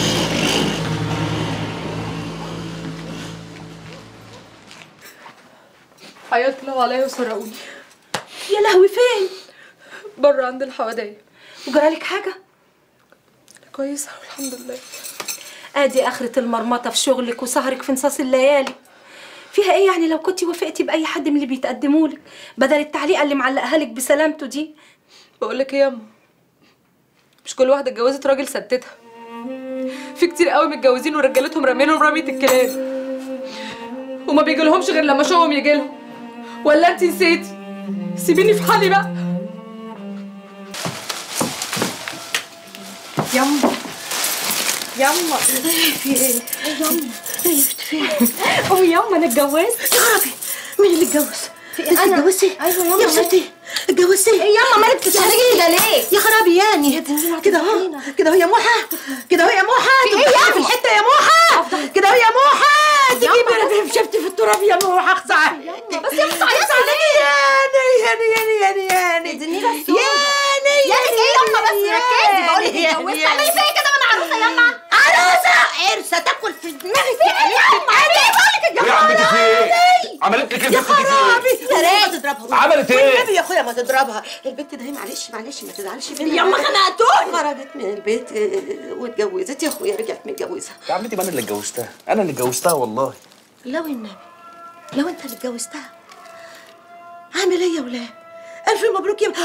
هيطلعوا عليا وسرقوني يا لهوي فين بره عند الحوادية وجرالك حاجة كويسة والحمد لله ادي اخرة المرمطة في شغلك وسهرك في نصاص الليالي فيها ايه يعني لو كنتي وافقتي باي حد من اللي بيتقدموا لك بدل التعليقه اللي معلقها لك بسلامته دي بقول لك ايه يا أما؟ مش كل واحدة اتجوزت راجل ستتها في كتير قوي متجوزين ورجالتهم رامينهم رمية الكلاب وما بيجيلهمش غير لما شوهم يجيلهم ولا انت نسيتي سيبيني في حالي بقى يما يما في ايه يما قومي ياما انا اتجوزت يا خرابي مين اللي اتجوز؟ في انت أنا؟ اتجوزتي؟ أيوة ياما، يا ستي اتجوزتي؟ إيه ياما، مالك بتشتغلي كده ليه؟ يا خرابي يعني كده اهو كده اهو يا موحة كده اهو يا موحة في إيه تبقى ياما؟ في الحتة يا موحة كده اهو يا موحة تجيبي شفتي في التراب يا موحة اخزعي بس يا اخزعي يا ياني ياني ياني ياني ياني اديني بس ياني ياني ايه ياما بس ركزي بقول لك اتجوزت تعملي فيا كده وانا عروسه ياما عروسة عرسة تاكل في دماغك يا قلبي عليك ايه يا عمتي في ايه؟ عملت لك ايه يا البت دي في خرابي ايه؟ يا ريت تضربها عملت إيه؟ والنبي يا اخويا ما تضربها البت ده هي معلش معلش ما تزعلش منها ياما خنقتوني. خرجت من البيت آه، واتجوزت يا اخويا رجعت متجوزه يا عمتي ما انا اللي اتجوزتها انا اللي اتجوزتها والله لو النبي لو انت اللي اتجوزتها عامل ايه يا ولاد الف مبروك يا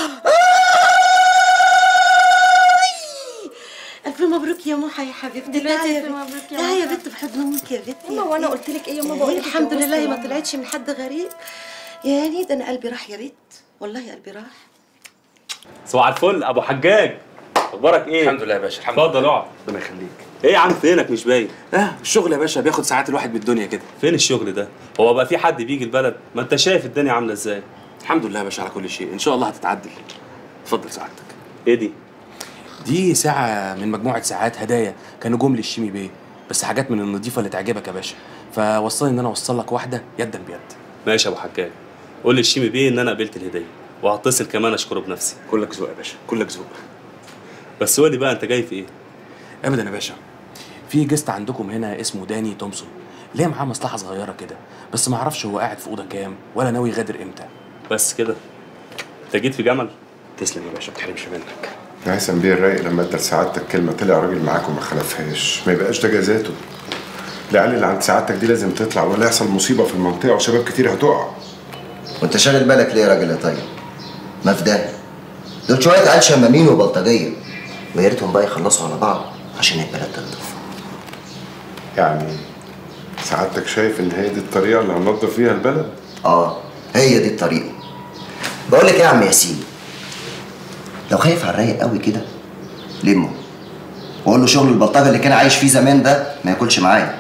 آي! الف مبروك يا موحى يا حبيبتي دلوقتي تعالي ألف مبروك يا تعالي يا موحى. بنت في حضن امك يا بنت ياما وانا قلت لك ايه ياما بقول لك الحمد اتجوزت لله يا ما ماما. طلعتش من حد غريب يعني ده انا قلبي راح يا بنت والله قلبي راح صباح الفل ابو حجاج اخبارك ايه الحمد لله يا باشا الحمد اتفضل اقعد ربنا يخليك ايه يا عم فينك مش باين اه الشغل يا باشا بياخد ساعات الواحد بالدنيا كده فين الشغل ده هو بقى في حد بيجي البلد ما انت شايف الدنيا عامله ازاي الحمد لله يا باشا على كل شيء ان شاء الله هتتعدل اتفضل سعادتك ايه دي دي ساعة من مجموعة ساعات هدايا كانوا جم للشيمي بيه بس حاجات من النظيفة اللي تعجبك يا باشا فوصلني ان انا اوصل لك واحدة يدا بيد ماشي يا ابو حجاج قول للشيمي بيه ان انا قبلت الهديه وهتصل كمان اشكره بنفسي كلك ذوق يا باشا كلك ذوق بس قول لي بقى انت جاي في ايه ابدا يا باشا في جست عندكم هنا اسمه داني تومسون ليه معاه مصلحة صغيرة كده بس ما اعرفش هو قاعد في أوضة كام ولا ناوي يغادر امتى بس كده انت جيت في جمل تسلم يا باشا ما تحرمش منك هيثم بيه الرايق لما ادى لسعادتك كلمه طلع راجل معاك وما خلفهاش ما يبقاش ده جزاته العيال اللي عند سعادتك دي لازم تطلع ولا يحصل مصيبه في المنطقه وشباب كتير هتقع وانت شاغل بالك ليه يا راجل يا طيب؟ ما في ده دول شوية عيال شمامين وبلطجية ويا ريتهم بقى يخلصوا على بعض عشان البلد تنضف يعني سعادتك شايف ان هي دي الطريقه اللي هننضف فيها البلد اه هي دي الطريقة بقول لك ايه يا عم ياسين لو خايف على الرايق قوي كده لمه وقول له شغل البلطجة اللي كان عايش فيه زمان ده ما ياكلش معايا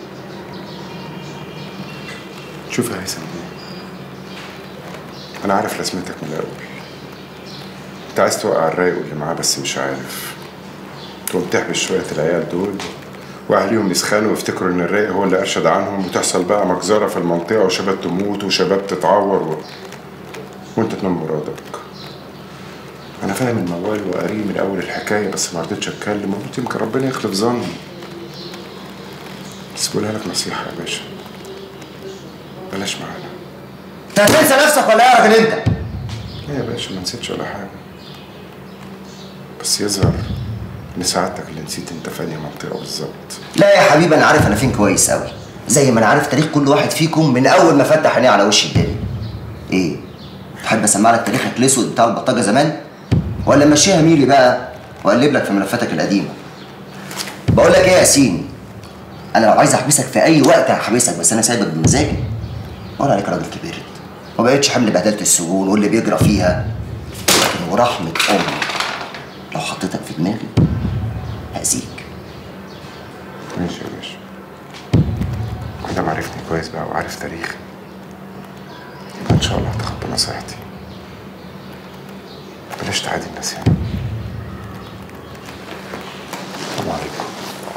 شوف يا هيثم بيه انا عارف لازمتك من الاول انت عايز توقع الرايق واللي معاه بس مش عارف تقوم تحبس شويه العيال دول واهاليهم يسخنوا ويفتكروا ان الرايق هو اللي ارشد عنهم وتحصل بقى مجزره في المنطقه وشباب تموت وشباب تتعور و... وانت تنام مرادك انا فاهم الموال وقاريه من اول الحكايه بس ما رضيتش اتكلم وقلت يمكن ربنا يخلف ظني بس بقولها لك نصيحه يا باشا بلاش معانا انت هتنسى نفسك ولا ايه يا راجل انت؟ لا يا باشا ما نسيتش ولا حاجه بس يظهر ان سعادتك اللي نسيت انت في انهي منطقه بالظبط لا يا حبيبي انا عارف انا فين كويس قوي زي ما انا عارف تاريخ كل واحد فيكم من اول ما فتح عينيه على وش الدنيا ايه تحب اسمع لك تاريخك الاسود بتاع البطاجه زمان ولا مشيها ميلي بقى واقلب لك في ملفاتك القديمه بقول لك ايه يا ياسين انا لو عايز احبسك في اي وقت هحبسك بس انا سايبك بمزاجي اقول عليك راجل كبير ما بقتش حمل بهدله السجون واللي بيجرى فيها لكن ورحمه امي لو حطيتك في دماغي هأذيك ماشي يا باشا كل ما عرفتني كويس بقى وعارف تاريخي يبقى ان شاء الله هتخطى نصيحتي بلاش تعادي الناس يعني السلام عليكم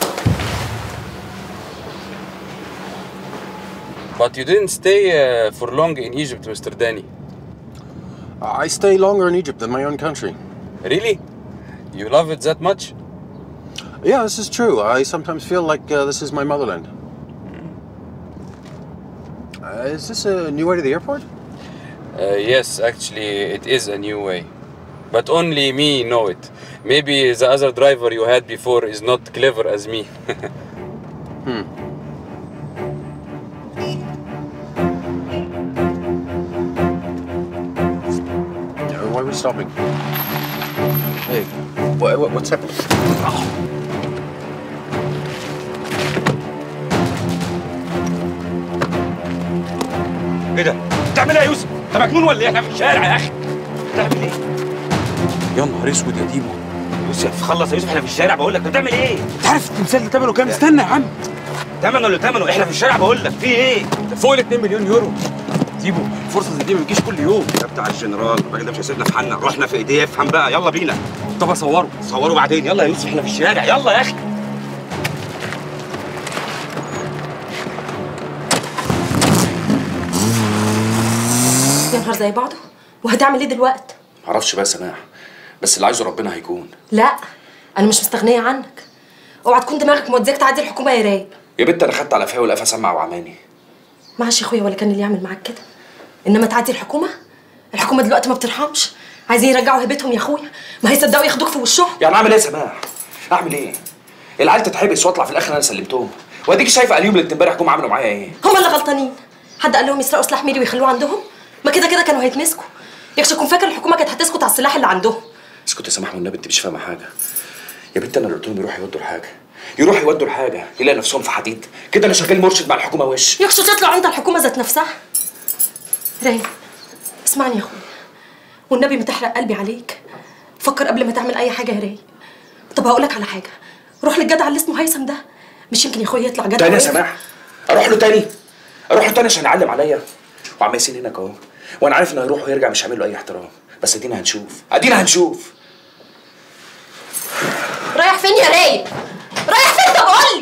But you didn't stay uh, for long in Egypt, Mr. Danny. I stay longer in Egypt than my own country. Really? You love it that much? Yeah, this is true. I sometimes feel like uh, this is my motherland. Uh, is this a new way to the airport? Uh, yes, actually, it is a new way. But only me know it. Maybe the other driver you had before is not clever as me. Hmm. Uh, Why are we stopping? Hey, what, what, what's happening? ايه ده؟ بتعمل ايه يا يوسف؟ انت مجنون ولا ايه؟ احنا في الشارع يا اخي. بتعمل ايه؟ يا نهار اسود يا ديبو يوسف خلص يا يوسف احنا في الشارع بقول لك انت بتعمل ايه؟ انت عارف التمثال ده ثمنه كام؟ استنى يا عم تمنه اللي تمنه احنا في الشارع بقول لك في ايه؟ ده فوق ال 2 مليون يورو سيبه فرصه زي دي ما بتجيش كل يوم ده بتاع الجنرال الراجل ده مش هيسيبنا في حالنا رحنا في ايديه افهم بقى يلا بينا طب اصوره صوروا بعدين يلا يا يوسف احنا في الشارع يلا يا اخي يا نهار زي بعضه وهتعمل ايه دلوقتي معرفش بقى يا سماح بس اللي عايزه ربنا هيكون لا انا مش مستغنيه عنك اوعى تكون دماغك موديك تعدي الحكومه يا رايق يا بنت انا خدت على قفايا والقفا سمع وعماني معلش يا اخويا ولا كان اللي يعمل معاك كده انما تعدي الحكومه الحكومه دلوقتي ما بترحمش عايزين يرجعوا هيبتهم يا اخويا ما هيصدقوا ياخدوك في وشهم يعني اعمل ايه يا سماح اعمل ايه العيال تتحبس واطلع في الاخر انا سلمتهم واديك شايفه اليوم اللي امبارح جم عملوا معايا ايه هم اللي غلطانين حد قال لهم يسرقوا سلاح ميري ويخلوه عندهم ما كده كده كانوا هيتمسكوا يكش يكون فاكر الحكومه كانت هتسكت على السلاح اللي عندهم اسكت يا سماح والنبي انت مش فاهمه حاجه يا بنت انا اللي قلت لهم يروحوا يودوا الحاجه يروحوا يودوا الحاجه يلاقي نفسهم في حديد كده انا شغال مرشد مع الحكومه وش يكش تطلع انت الحكومه ذات نفسها رايق اسمعني يا اخويا والنبي ما تحرق قلبي عليك فكر قبل ما تعمل اي حاجه يا رايق طب هقول لك على حاجه روح للجدع اللي اسمه هيثم ده مش يمكن يا اخويا يطلع جدع تاني يا وينفع. سماح اروح له تاني اروح له تاني عشان يعلم عليا وعم ياسين هناك اهو وانا عارف انه هيروح ويرجع مش هعمل له اي احترام بس ادينا هنشوف ادينا هنشوف رايح فين يا رايق رايح فين طب قول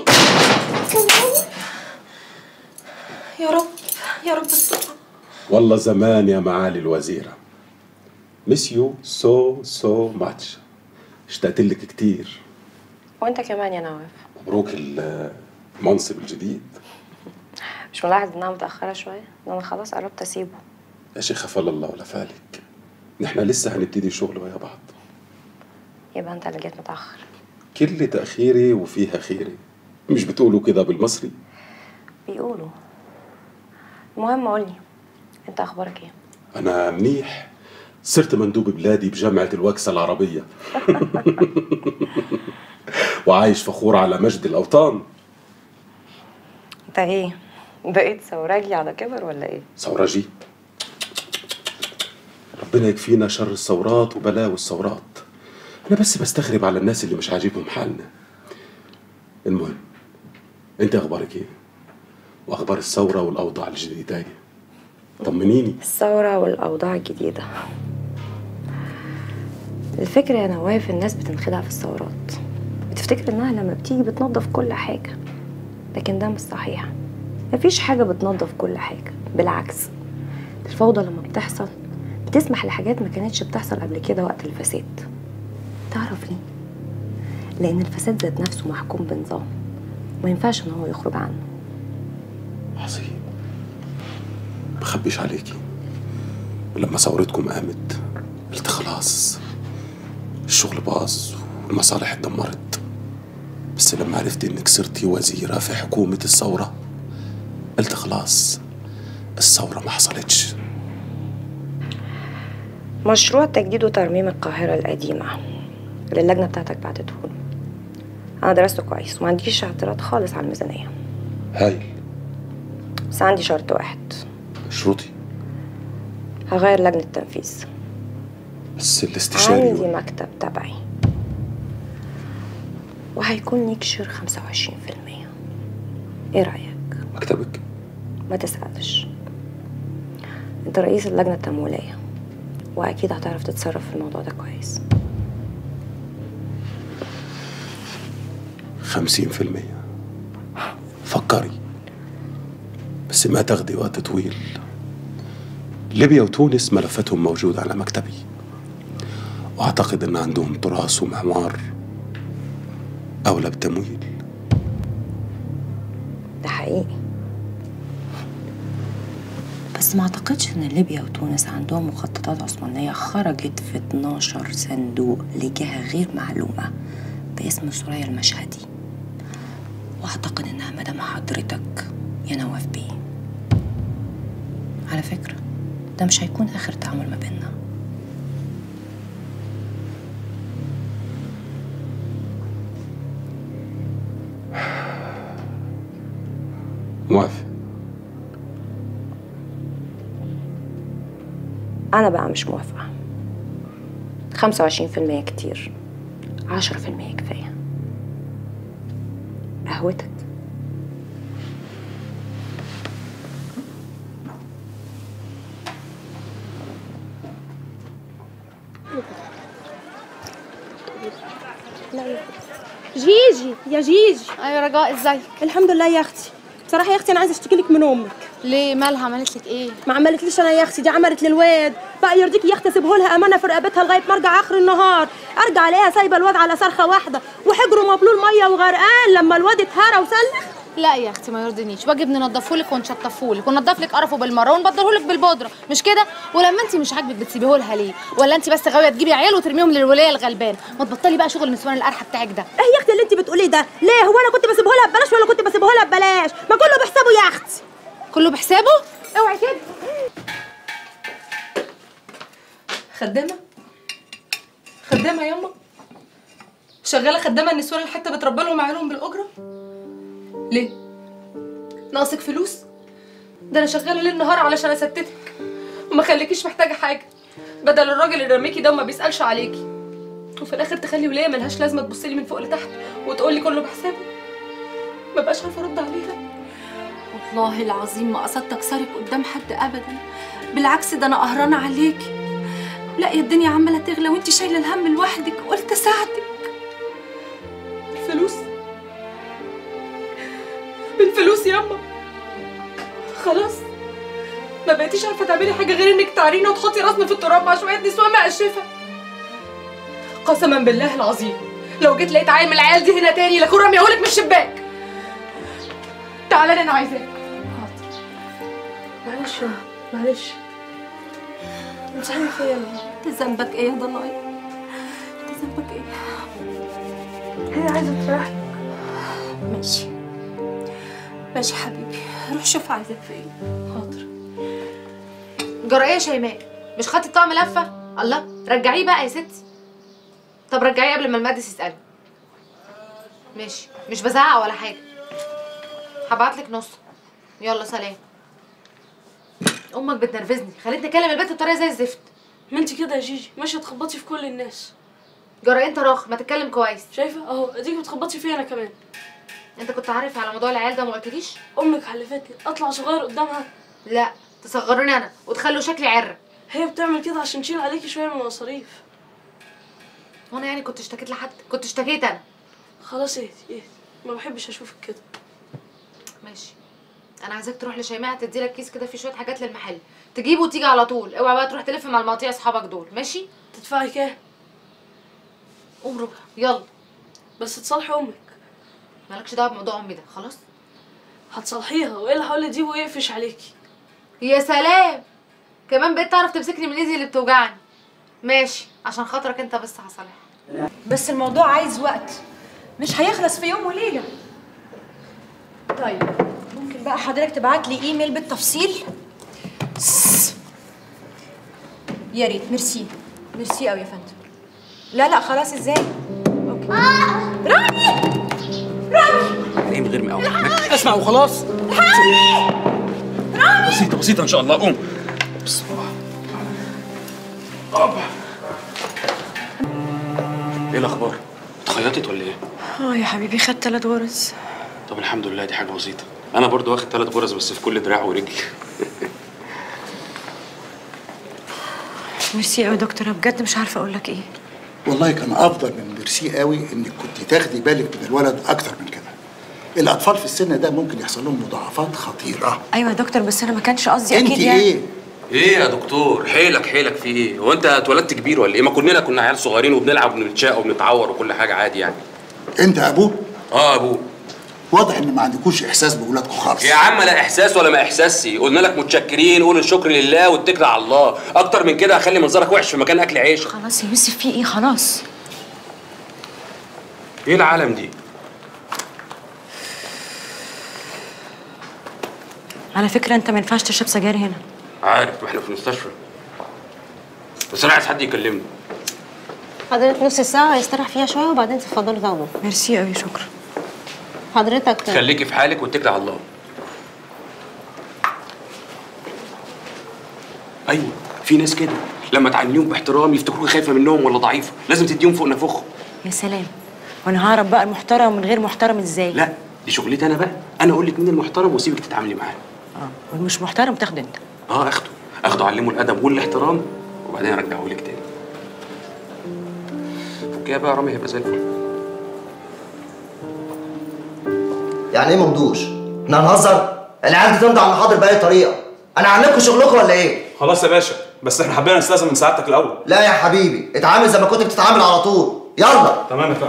لي يا رب يا رب استر والله زمان يا معالي الوزيرة مس يو سو سو ماتش اشتقت لك كتير وانت كمان يا نواف مبروك المنصب الجديد مش ملاحظ انها متأخرة شوية؟ ده انا خلاص قربت اسيبه يا شيخة فل الله ولا فالك نحن لسه هنبتدي شغل ويا بعض يبقى انت اللي جيت متأخر كل تأخيري وفيها خيري مش بتقولوا كده بالمصري بيقولوا المهم قولي انت اخبارك ايه؟ أنا منيح صرت مندوب بلادي بجامعة الوكسة العربية وعايش فخور على مجد الأوطان انت ايه؟ بقيت ثوراجي على كبر ولا ايه؟ ثورجي ربنا يكفينا شر الثورات وبلاوي الثورات أنا بس بستغرب على الناس اللي مش عاجبهم حالنا المهم أنت أخبارك إيه؟ وأخبار الثورة والأوضاع الجديدة طمنيني الثورة والأوضاع الجديدة الفكرة يا نواف الناس بتنخدع في الثورات بتفتكر انها لما بتيجي بتنظف كل حاجة لكن ده مش صحيح مفيش حاجة بتنظف كل حاجة بالعكس الفوضى لما بتحصل بتسمح لحاجات ما كانتش بتحصل قبل كده وقت الفساد تعرف ليه؟ لأن الفساد ذات نفسه محكوم بنظام ما ينفعش إن هو يخرج عنه عظيم بخبيش عليكي ولما ثورتكم قامت قلت خلاص الشغل باظ والمصالح اتدمرت بس لما عرفت انك صرتي وزيرة في حكومة الثورة قلت خلاص الثورة ما حصلتش مشروع تجديد وترميم القاهرة القديمة اللي اللجنة بتاعتك بعتته لي. أنا درسته كويس وما عنديش اعتراض خالص على الميزانية هايل بس عندي شرط واحد شروطي هغير لجنة التنفيذ بس الاستشاري عندي مكتب تبعي وهيكون ليك شير 25% ايه رأيك؟ مكتبك ما تسألش انت رئيس اللجنة التمويلية واكيد هتعرف تتصرف في الموضوع ده كويس خمسين في المية فكري بس ما تاخدي وقت طويل ليبيا وتونس ملفاتهم موجودة على مكتبي وأعتقد إن عندهم تراث ومعمار أولى بالتمويل ده حقيقي بس ما اعتقدش ان ليبيا وتونس عندهم مخططات عثمانية خرجت في 12 صندوق لجهة غير معلومة باسم سوريا المشهدي واعتقد انها مدام حضرتك يا نواف بيه على فكرة ده مش هيكون اخر تعامل ما بيننا موافق انا بقى مش موافقة 25% كتير 10% كفاية قهوتك جيجي يا جيجي ايوه رجاء ازيك الحمد لله يا اختي بصراحه يا اختي انا عايزه اشتكي لك من امك ليه مالها عملت لك ايه ما عملتليش انا يا اختي دي عملت للواد بقى يرضيكي يا اختي اسيبه لها امانه في رقبتها لغايه ما ارجع اخر النهار ارجع الاقيها سايبه الواد على صرخه واحده وحجره مبلول ميه وغرقان لما الواد اتهرى وسلخ لا يا اختي ما يرضينيش واجب ننضفهولك ونشطفهولك وننضف لك قرفه بالمره ونبدلهولك بالبودره مش كده ولما انت مش عاجبك بتسيبيه لها ليه ولا انت بس غاويه تجيبي عيال وترميهم للولايه الغلبان ما تبطلي بقى شغل النسوان القرحه بتاعك ده ايه يا اختي اللي انت بتقوليه ده ليه هو انا كنت بسيبه لها ببلاش ولا كنت بسيبه لها ببلاش ما كله بحسابه يا اختي كله بحسابه اوعي كده خدامه خدامه ياما شغاله خدامه النسوان الحته بتربى لهم عيالهم بالاجره ليه ناقصك فلوس ده انا شغاله ليل نهار علشان استتك وما خليكيش محتاجه حاجه بدل الراجل اللي رميكي ده وما بيسالش عليكي وفي الاخر تخلي وليه ملهاش لازمه تبصلي من فوق لتحت وتقولي كله بحسابه ما بقاش عارفه ارد عليها والله العظيم ما قصدت اكسرك قدام حد ابدا بالعكس ده انا قهرانه عليكي لا يا الدنيا عماله تغلى وانت شايله الهم لوحدك قلت اساعدك الفلوس بالفلوس ياما خلاص ما بقيتيش عارفه تعملي حاجه غير انك تعرينا وتحطي راسنا في التراب مع شويه نسوان مقشفه قسما بالله العظيم لو جيت لقيت عيل من العيال دي هنا تاني لاكون رميهولك من الشباك تعالى انا عايزاك معلش يا معلش امسحي فيا انا انت ذنبك ايه يا ضنايا انت ذنبك ايه هي عايزه تفرح ماشي ماشي حبيبي روح شوف عايزك في ايه حاضر جرى ايه يا شيماء مش خدتي الطقم لفه الله رجعيه بقى يا ستي طب رجعيه قبل ما المهندس يسالني ماشي مش بزعق ولا حاجه هبعتلك نص يلا سلام امك بتنرفزني خلتني اكلم البنت بطريقه زي الزفت ما انت كده يا جيجي ماشيه تخبطي في كل الناس جرى انت راخ ما تتكلم كويس شايفه اهو اديكي بتخبطي فيا انا كمان انت كنت عارف على موضوع العيال ده ما قلتليش امك حلفتني اطلع صغير قدامها لا تصغروني انا وتخلوا شكلي عره هي بتعمل كده عشان تشيل عليكي شويه من المصاريف وانا يعني كنت اشتكيت لحد كنت اشتكيت انا خلاص اهدي اهدي ما بحبش اشوفك كده ماشي انا عايزاك تروح لشيماء تدي لك كيس كده فيه شويه حاجات للمحل تجيبه وتيجي على طول اوعى بقى تروح تلف مع المقاطيع اصحابك دول ماشي تدفعي كام قوم روح يلا بس تصالحي امك مالكش دعوه بموضوع امي ده خلاص هتصالحيها والا هقول دي ويقفش عليكي يا سلام كمان بقيت تعرف تمسكني من ايدي اللي بتوجعني ماشي عشان خاطرك انت بس هصالحك بس الموضوع عايز وقت مش هيخلص في يوم وليله طيب ممكن بقى حضرتك تبعت لي ايميل بالتفصيل يا ريت ميرسي ميرسي قوي يا فندم لا لا خلاص ازاي اوكي رامي يعني من غير ما اقوم اسمع وخلاص بسيطة بسيطة ان شاء الله قوم بسم الله أوبا. ايه الاخبار؟ اتخيطت ولا ايه؟ اه يا حبيبي خدت ثلاث غرز طب الحمد لله دي حاجة بسيطة انا برضو واخد ثلاث غرز بس في كل دراع ورجل ميرسي قوي دكتور أنا بجد مش عارفه اقول لك ايه والله كان افضل من ميرسي قوي انك كنت تاخدي بالك من الولد اكتر من كده الاطفال في السن ده ممكن يحصل لهم مضاعفات خطيره ايوه يا دكتور بس انا ما كانش قصدي انت اكيد يعني ايه ايه يا دكتور حيلك حيلك في ايه هو انت اتولدت كبير ولا ايه ما كلنا كنا عيال صغيرين وبنلعب وبنتشاق وبنتعور وكل حاجه عادي يعني انت ابوه اه ابوه واضح ان ما عندكوش احساس باولادكم خالص يا عم لا احساس ولا ما احساسي قلنا لك متشكرين قول الشكر لله واتكل على الله اكتر من كده هخلي منظرك وحش في مكان اكل عيش خلاص يا يوسف في ايه خلاص ايه العالم دي على فكره انت ما ينفعش تشرب سجاير هنا عارف ما احنا في المستشفى بس انا عايز حد يكلمني حضرتك نص ساعة يستريح فيها شوية وبعدين تتفضلوا تاخدوا ميرسي قوي شكرا حضرتك خليكي في حالك واتكلي على الله ايوه في ناس كده لما تعامليهم باحترام يفتكروك خايفه منهم ولا ضعيفه لازم تديهم فوق نفوخهم يا سلام وانا هعرف بقى المحترم من غير محترم ازاي لا دي شغلتي انا بقى انا اقول لك مين المحترم واسيبك تتعاملي معاه اه والمش محترم تاخده انت اه اخده اخده اعلمه الادب والاحترام وبعدين ارجعه لك تاني فكيها بقى يا رامي هيبقى زي الفل يعني ايه ممدوش؟ احنا هنهزر؟ العيال دي تمضي على المحاضر باي طريقه انا هعملكوا شغلكم ولا ايه؟ خلاص يا باشا بس احنا حبينا نستاذن من سعادتك الاول لا يا حبيبي اتعامل زي ما كنت بتتعامل على طول يلا تمام يا فندم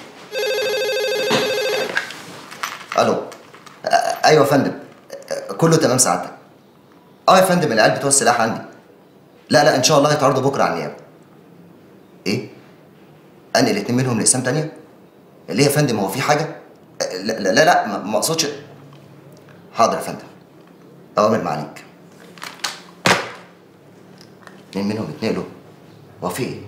الو آه، ايوه يا فندم آه، كله تمام سعادتك اه يا فندم العيال بتوع السلاح عندي لا لا ان شاء الله هيتعرضوا بكره على النيابه ايه انقل الاتنين منهم لاقسام تانية ليه يا فندم هو في حاجه آه، لا لا لا, لا ما- ما اقصدش حاضر يا فندم اوامر معاليك اتنين منهم يتنقلوا هو في ايه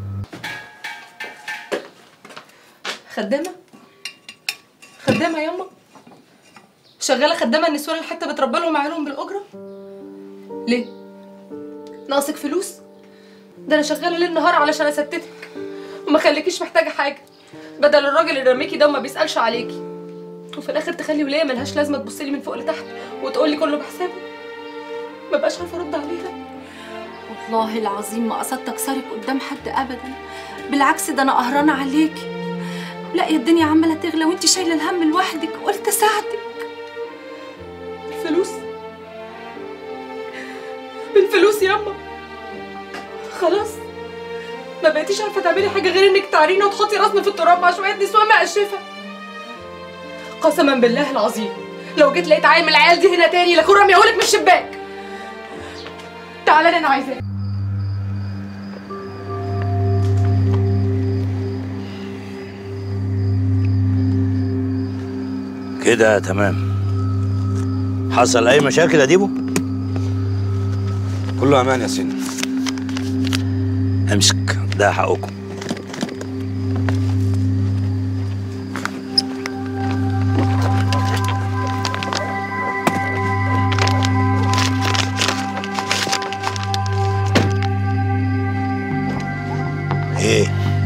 خدامة خدامة ياما شغالة خدامة النسوان الحتة بتربى لهم عيالهم بالأجرة ليه؟ ناقصك فلوس؟ ده أنا شغالة ليل نهار علشان أستتك وما خليكيش محتاجة حاجة بدل الراجل اللي رميكي ده وما بيسألش عليكي وفي الآخر تخلي ولية ملهاش لازمة تبصلي من فوق لتحت وتقولي كله بحسابه ما بقاش عارفة أرد عليها والله العظيم ما قصدت اكسرك قدام حد ابدا بالعكس ده انا قهرانه عليكي لا يا الدنيا عماله تغلى وانت شايله الهم لوحدك قلت اساعدك الفلوس بالفلوس ياما خلاص ما بقيتيش عارفه تعملي حاجه غير انك تعرينا وتحطي راسنا في التراب مع شويه نسوان مقشفه قسما بالله العظيم لو جيت لقيت عيل من العيال دي هنا تاني لاكون رميهولك من الشباك تعالى انا عايزاك كده تمام حصل اي مشاكل يا ديبو كله امان يا سيدي امسك ده حقكم ايه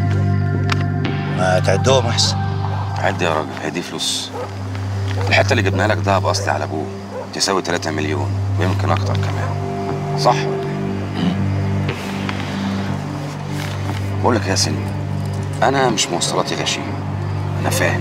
ما تعدهم احسن عد يا راجل هي دي فلوس الحته اللي جبناها لك دهب اصلي على ابوه تساوي 3 مليون ويمكن اكتر كمان صح ولا إيه؟ بقول لك يا سن انا مش موصلاتي غشيم انا فاهم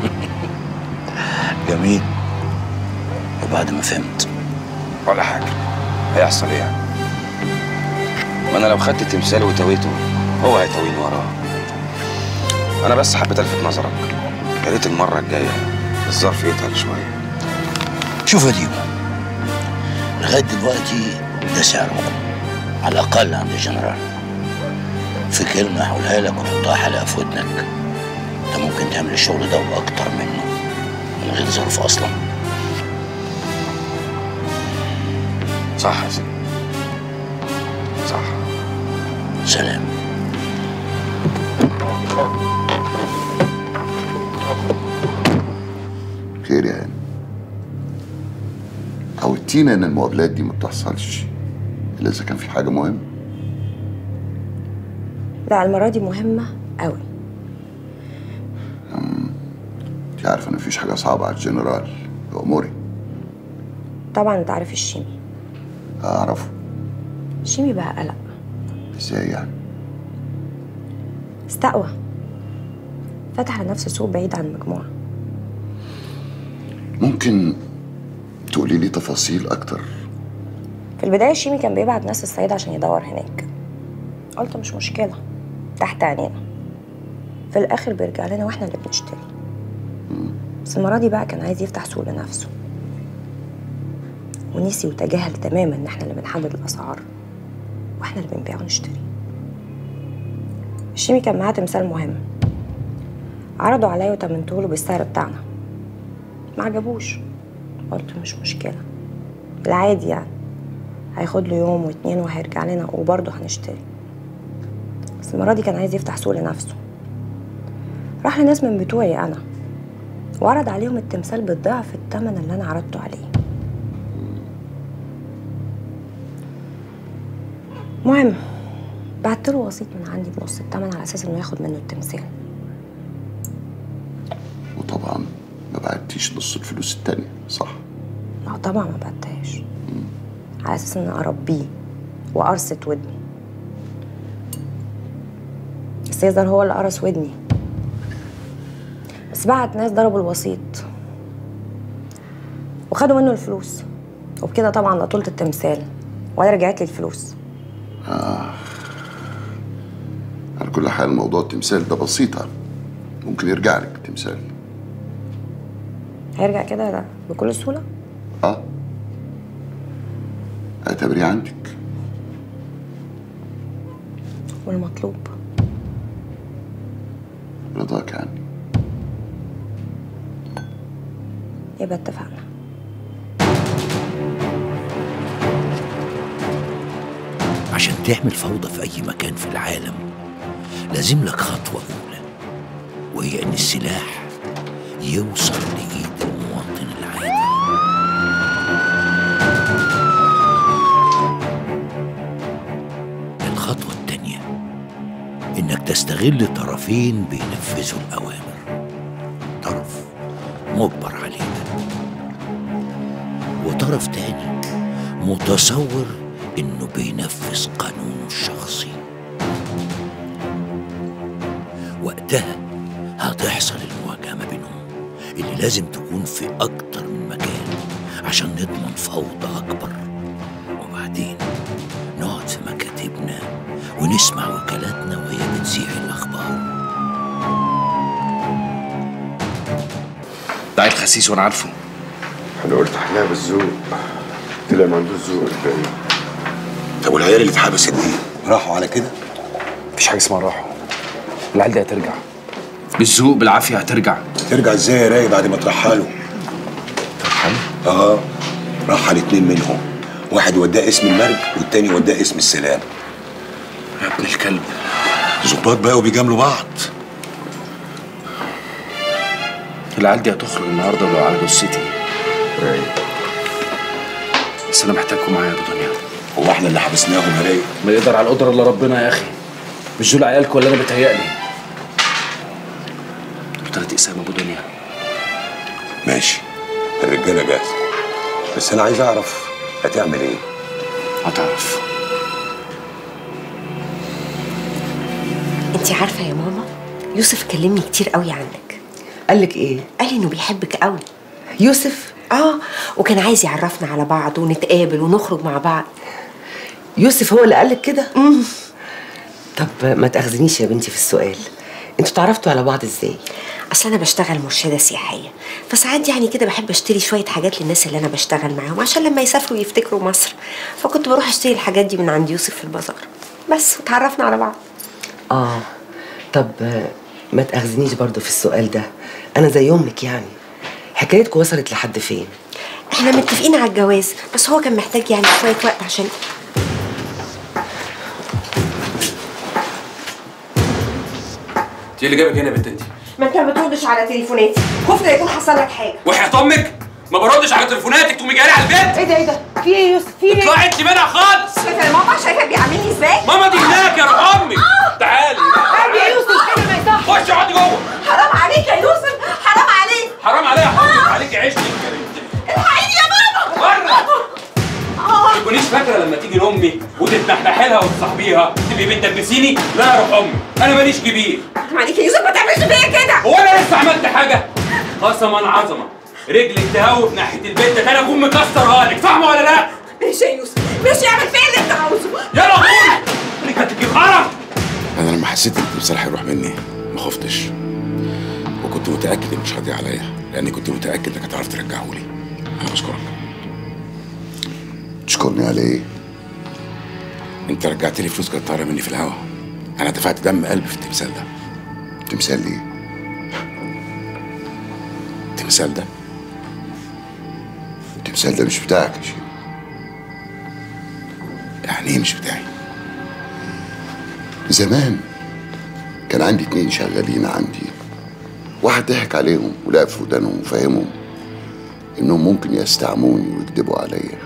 جميل وبعد ما فهمت ولا حاجه هيحصل ايه يعني ما انا لو خدت تمثال وتويته هو هيتويني وراه انا بس حبيت الفت نظرك يا ريت المره الجايه الظرف يتقل شويه شوف يا ديبو لغايه دلوقتي ده سعركم على الاقل عند الجنرال في كلمه هقولها لك وحطها حلقه في ودنك انت ممكن تعمل الشغل ده واكتر منه من غير ظروف اصلا صح يا سيدي صح سلام خير يا هاني عودتينا ان المقابلات دي ما بتحصلش الا اذا كان في حاجه مهمه لا المرة دي مهمة قوي انت عارف ان مفيش حاجه صعبه على الجنرال اموري طبعا انت عارف الشيمي اعرفه الشيمي بقى قلق ازاي يعني استقوى فتح لنفسه سوق بعيد عن المجموعة ممكن تقولي لي تفاصيل اكتر في البداية الشيمي كان بيبعت ناس الصعيد عشان يدور هناك قلت مش مشكلة تحت عينينا في الآخر بيرجع لنا واحنا اللي بنشتري بس المرة دي بقى كان عايز يفتح سوق لنفسه ونسي وتجاهل تماما ان احنا اللي بنحدد الأسعار واحنا اللي بنبيع ونشتري الشيمي كان معاه تمثال مهم عرضوا عليا وتمنته له بالسعر بتاعنا ما عجبوش قلت مش مشكلة العادي يعني هياخد له يوم واتنين وهيرجع لنا وبرضه هنشتري بس المرة دي كان عايز يفتح سوق لنفسه راح لناس من بتوعي أنا وعرض عليهم التمثال بالضعف التمن اللي أنا عرضته عليه المهم بعت له وسيط من عندي بنص التمن على أساس إنه ياخد منه التمثال وطبعا ما بعتيش نص الفلوس التانية صح لا طبعا ما بعتهاش على أساس إن أربيه وأرصة ودني بس يظهر هو اللي قرص ودني بس بعت ناس ضربوا الوسيط وخدوا منه الفلوس وبكده طبعا قتلت التمثال ولا رجعت لي الفلوس آه. على كل حال موضوع التمثال ده بسيطة ممكن يرجع لك التمثال هيرجع كده لا بكل سهوله اه اعتبريه عندك والمطلوب رضاك عني يبقى اتفقنا عشان تعمل فوضى في أي مكان في العالم لازم لك خطوة أولى وهي إن السلاح يوصل لإيد المواطن العادي الخطوة التانية إنك تستغل طرفين بينفذوا الأوامر طرف مجبر عليها وطرف تاني متصور إنه بينفذ قانونه الشخصي وقتها هتحصل المواجهة ما بينهم اللي لازم تكون في أكتر من مكان عشان نضمن فوضى أكبر وبعدين نقعد في مكاتبنا ونسمع وكالاتنا وهي بتذيع الأخبار ده عيب خسيس وانا عارفه انا قلت احلها بالذوق طلع ما عندوش ذوق الباقي طب والعيال اللي اتحبست دي راحوا على كده؟ مفيش حاجه اسمها راحوا العيال دي هترجع بالذوق بالعافيه هترجع ترجع ازاي يا راي بعد ما ترحلوا اه رحل اتنين منهم واحد وداه اسم المرج والتاني وداه اسم السلام يا ابن الكلب ظباط بقوا بيجاملوا بعض العيال دي هتخرج النهارده ولو على جثتي بس انا محتاجكم معايا يا ابو دنيا هو احنا اللي حبسناهم يا راي ما يقدر على القدره الا ربنا يا اخي مش دول عيالكم ولا انا بتهيألي دول تلات اقسام ابو دنيا ماشي الرجاله جاهزه بس انا عايز اعرف هتعمل ايه هتعرف انت عارفه يا ماما يوسف كلمني كتير قوي عنك قال لك ايه قال لي انه بيحبك قوي يوسف اه وكان عايز يعرفنا على بعض ونتقابل ونخرج مع بعض يوسف هو اللي قال لك كده امم طب ما تاخذنيش يا بنتي في السؤال انتوا اتعرفتوا على بعض ازاي اصل انا بشتغل مرشده سياحيه فساعات يعني كده بحب اشتري شويه حاجات للناس اللي انا بشتغل معاهم عشان لما يسافروا يفتكروا مصر فكنت بروح اشتري الحاجات دي من عند يوسف في البازار بس وتعرفنا على بعض اه طب آه، ما تاخذنيش برضو في السؤال ده انا زي امك يعني حكايتكم وصلت لحد فين احنا متفقين على الجواز بس هو كان محتاج يعني شويه وقت عشان انت ايه اللي جابك هنا يا بنت انت؟ ما انت ما بتردش على تليفوناتي خفت لا يكون حصل لك حاجه وحياة امك ما بردش على تليفوناتك تقومي جايه على البيت ايه ده ايه ده في ايه يا يوسف في ايه اطلعي انت منها خالص شايفه يا ماما شايفه بيعاملني ازاي ماما دي هناك يا روح امك تعالي عيب يا يوسف كده ما يصحش خش اقعدي جوه حرام عليك يا يوسف حرام عليك حرام عليا حرام عليك عيشتك يا بنتي الحقيني يا ماما بره ما تكونيش فاكره لما تيجي لامي وتتنحنحي لها وتصاحبيها تبقي بتدبسيني لا يا روح امي انا ماليش كبير حرام عليك يا يوسف ما تعملش فيا كده هو انا لسه عملت حاجه قسما عظمه رجلك تهوب ناحيه البيت ده انا اكون مكسرها لك فاهمه ولا لا؟ ماشي يا يوسف ماشي اعمل فيا اللي انت عاوزه يلا قومي رجلك هتجيب خرم انا لما حسيت ان التمثال هيروح مني ما خفتش وكنت متاكد انه مش هيضيع عليا لاني كنت متاكد انك هتعرف ترجعه لي انا بشكرك تشكرني على ايه انت رجعت لي فلوس كانت طايره مني في الهوا انا دفعت دم قلبي في التمثال ده تمثال ايه التمثال ده التمثال ده مش بتاعك يا شيخ يعني ايه مش بتاعي زمان كان عندي اتنين شغالين عندي واحد ضحك عليهم ولعب في ودانهم وفهمهم انهم ممكن يستعموني ويكذبوا عليا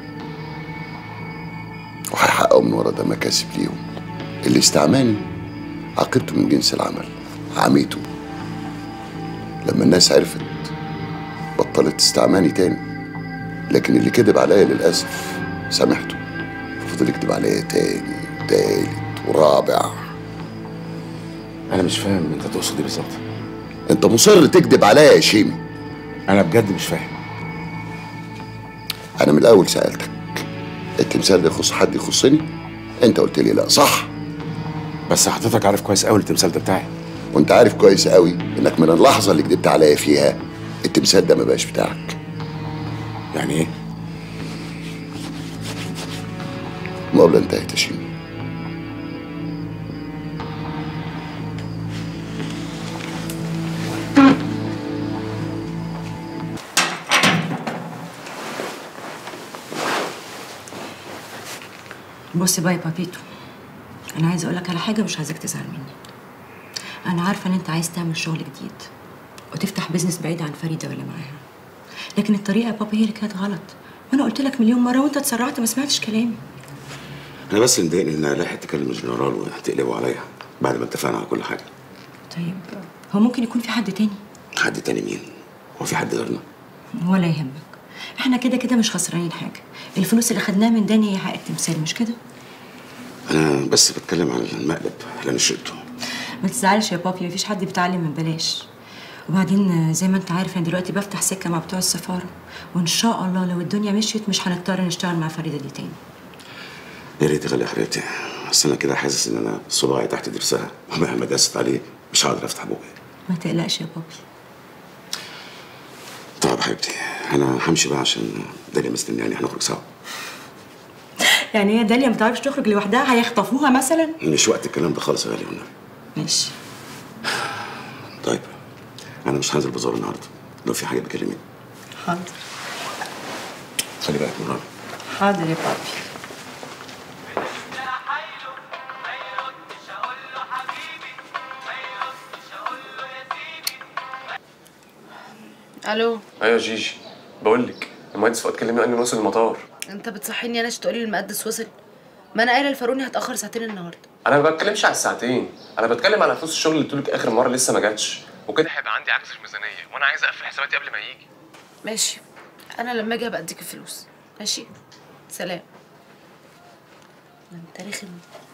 وهيحققوا من ورا ده مكاسب ليهم اللي استعماني عاقبته من جنس العمل عميته لما الناس عرفت بطلت تستعماني تاني لكن اللي كذب عليا للأسف سامحته فضل يكذب عليا تاني وتالت ورابع انا مش فاهم انت تقصد ايه بالظبط انت مصر تكذب عليا يا شيمي انا بجد مش فاهم انا من الاول سالتك التمثال ده يخص حد يخصني انت قلت لي لا صح بس حضرتك عارف كويس قوي التمثال ده بتاعي وانت عارف كويس قوي انك من اللحظه اللي كدبت عليا فيها التمثال ده ما بقاش بتاعك يعني ايه المقابله انتهت يا شيمي بص بقى يا بابيتو انا عايزه اقول لك على حاجه مش عايزاك تزعل مني انا عارفه ان انت عايز تعمل شغل جديد وتفتح بيزنس بعيد عن فريده ولا معاها لكن الطريقه يا بابا هي اللي كانت غلط وانا قلت لك مليون مره وانت اتسرعت ما سمعتش كلامي انا بس مضايقني ان الاقي تكلم الجنرال وتقلبوا عليا بعد ما اتفقنا على كل حاجه طيب هو ممكن يكون في حد تاني حد تاني مين هو في حد غيرنا ولا يهمك احنا كده كده مش خسرانين حاجه الفلوس اللي خدناها من داني هي حق التمثال مش كده انا بس بتكلم عن المقلب اللي انا شربته ما تزعلش يا بابي مفيش حد بيتعلم من بلاش وبعدين آه، زي ما انت عارف انا دلوقتي بفتح سكه مع بتوع السفاره وان شاء الله لو الدنيا مشيت مش هنضطر نشتغل مع فريده دي تاني يا ريت غالي اخرتي بس انا كده حاسس ان انا صباعي تحت ضرسها ومهما دست عليه مش هقدر افتح بوقي ما تقلقش يا بابي طيب حبيبتي انا همشي بقى عشان داليا مستنياني هنخرج سوا يعني هي داليا ما بتعرفش تخرج لوحدها هيخطفوها مثلا مش وقت الكلام ده خالص يا غالي والنبي ماشي طيب انا مش هنزل بازار النهارده لو في حاجه بكلمني حاضر خلي بالك من رامي حاضر يا بابي الو ايوه يا جيجي بقول لك المهندس فؤاد كلمني قال لي وصل المطار انت بتصحيني انا تقولي لي المقدس وصل ما انا قايله لفاروني هتاخر ساعتين النهارده انا ما بتكلمش على الساعتين انا بتكلم على فلوس الشغل اللي قلت لك اخر مره لسه ما جاتش وكده هيبقى عندي عجز في الميزانيه وانا عايز اقفل حساباتي قبل ما يجي ماشي انا لما اجي هبقى اديك الفلوس ماشي سلام ما انت رخم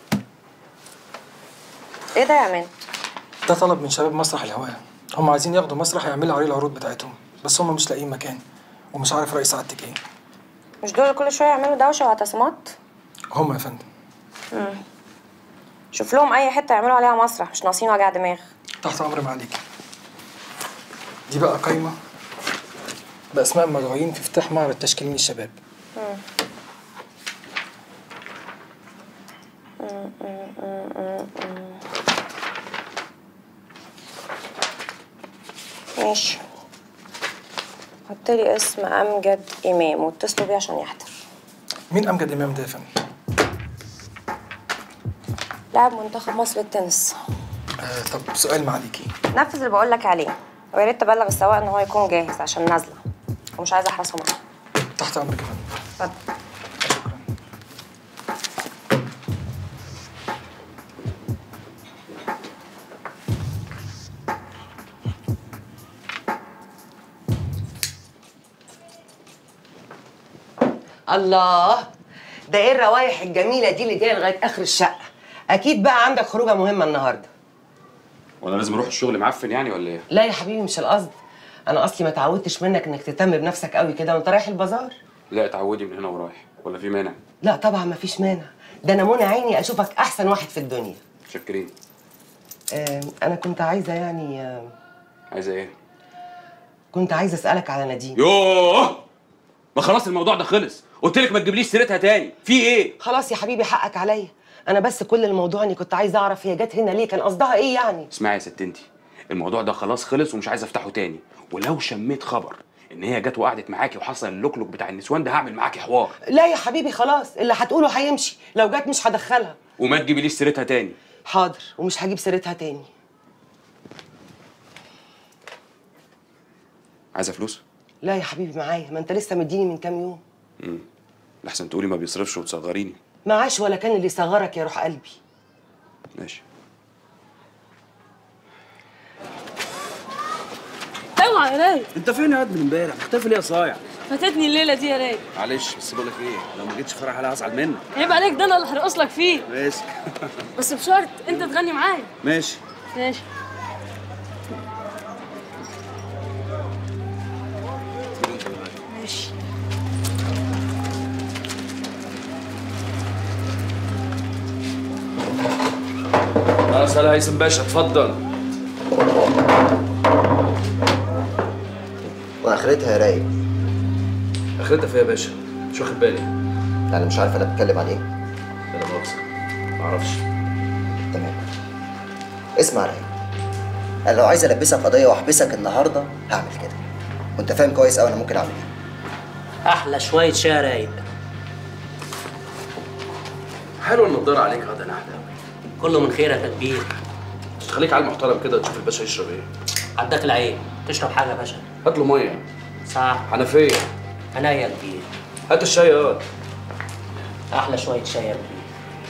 ايه ده يا عمان ده طلب من شباب مسرح الهواء هم عايزين ياخدوا مسرح يعملوا عليه العروض بتاعتهم بس هم مش لاقيين مكان ومش عارف رئيس سعادتك ايه مش دول كل شويه يعملوا دوشه واعتصامات هم يا فندم مم. شوف لهم اي حته يعملوا عليها مسرح مش ناقصين وجع دماغ تحت امر معاليك دي بقى قايمه باسماء المدعوين في افتتاح معرض تشكيلين الشباب مم. مم، مم، مم، مم، مم. ماشي حط لي اسم امجد امام واتصلوا بيه عشان يحضر مين امجد امام ده يا فندم لاعب منتخب مصر للتنس آه طب سؤال معاليكي نفذ اللي بقول لك عليه ويا ريت تبلغ السواق ان هو يكون جاهز عشان نازله ومش عايزه احرسه معاه تحت امرك يا فندم اتفضل الله ده ايه الروايح الجميله دي اللي جايه لغايه اخر الشقه اكيد بقى عندك خروجه مهمه النهارده وانا لازم اروح الشغل معفن يعني ولا ايه؟ لا يا حبيبي مش القصد انا اصلي ما اتعودتش منك انك تهتم بنفسك قوي كده وانت رايح البازار لا اتعودي من هنا ورايح ولا في مانع؟ لا طبعا ما فيش مانع ده انا منى عيني اشوفك احسن واحد في الدنيا متشكرين آه انا كنت عايزه يعني آه عايزه ايه؟ كنت عايزه اسالك على نادين يوه ما خلاص الموضوع ده خلص قلت لك ما تجيبليش سيرتها تاني في ايه؟ خلاص يا حبيبي حقك عليا انا بس كل الموضوع اني كنت عايزه اعرف هي جت هنا ليه كان قصدها ايه يعني اسمعي يا ست انتي الموضوع ده خلاص خلص ومش عايز افتحه تاني ولو شميت خبر ان هي جت وقعدت معاكي وحصل اللوكلوك بتاع النسوان ده هعمل معاكي حوار لا يا حبيبي خلاص اللي هتقوله هيمشي لو جت مش هدخلها وما تجيبليش سيرتها تاني حاضر ومش هجيب سيرتها تاني عايزه فلوس؟ لا يا حبيبي معايا ما انت لسه مديني من كام يوم امم لحسن تقولي ما بيصرفش وتصغريني معاش ولا كان اللي يصغرك يا روح قلبي ماشي اوعى يا رايق انت فين يا واد من امبارح مختفي ليه يا صايع فاتتني الليله دي يا رايق معلش بس بقول لك ايه لو ما جيتش فرح انا هزعل منك عيب عليك ده انا اللي هرقص لك فيه ماشي بس بشرط انت تغني معايا ماشي ماشي ماشي انا اسال هيثم باشا اتفضل واخرتها يا رايق اخرتها فيها يا باشا مش واخد بالي يعني مش عارف انا بتكلم عن ايه لا مؤاخذه معرفش تمام اسمع رايق انا لو عايز البسك قضيه واحبسك النهارده هعمل كده وانت فاهم كويس قوي انا ممكن اعمل ايه احلى شويه شاي رايق حلوه النضاره عليك هذا انا احلى كله من خيرك يا كبير خليك على المحترم كده تشوف الباشا يشرب ايه عداك العين تشرب حاجه يا باشا هات له ميه صح حنفيه انا يا كبير هات الشاي هات احلى شويه شاي يا كبير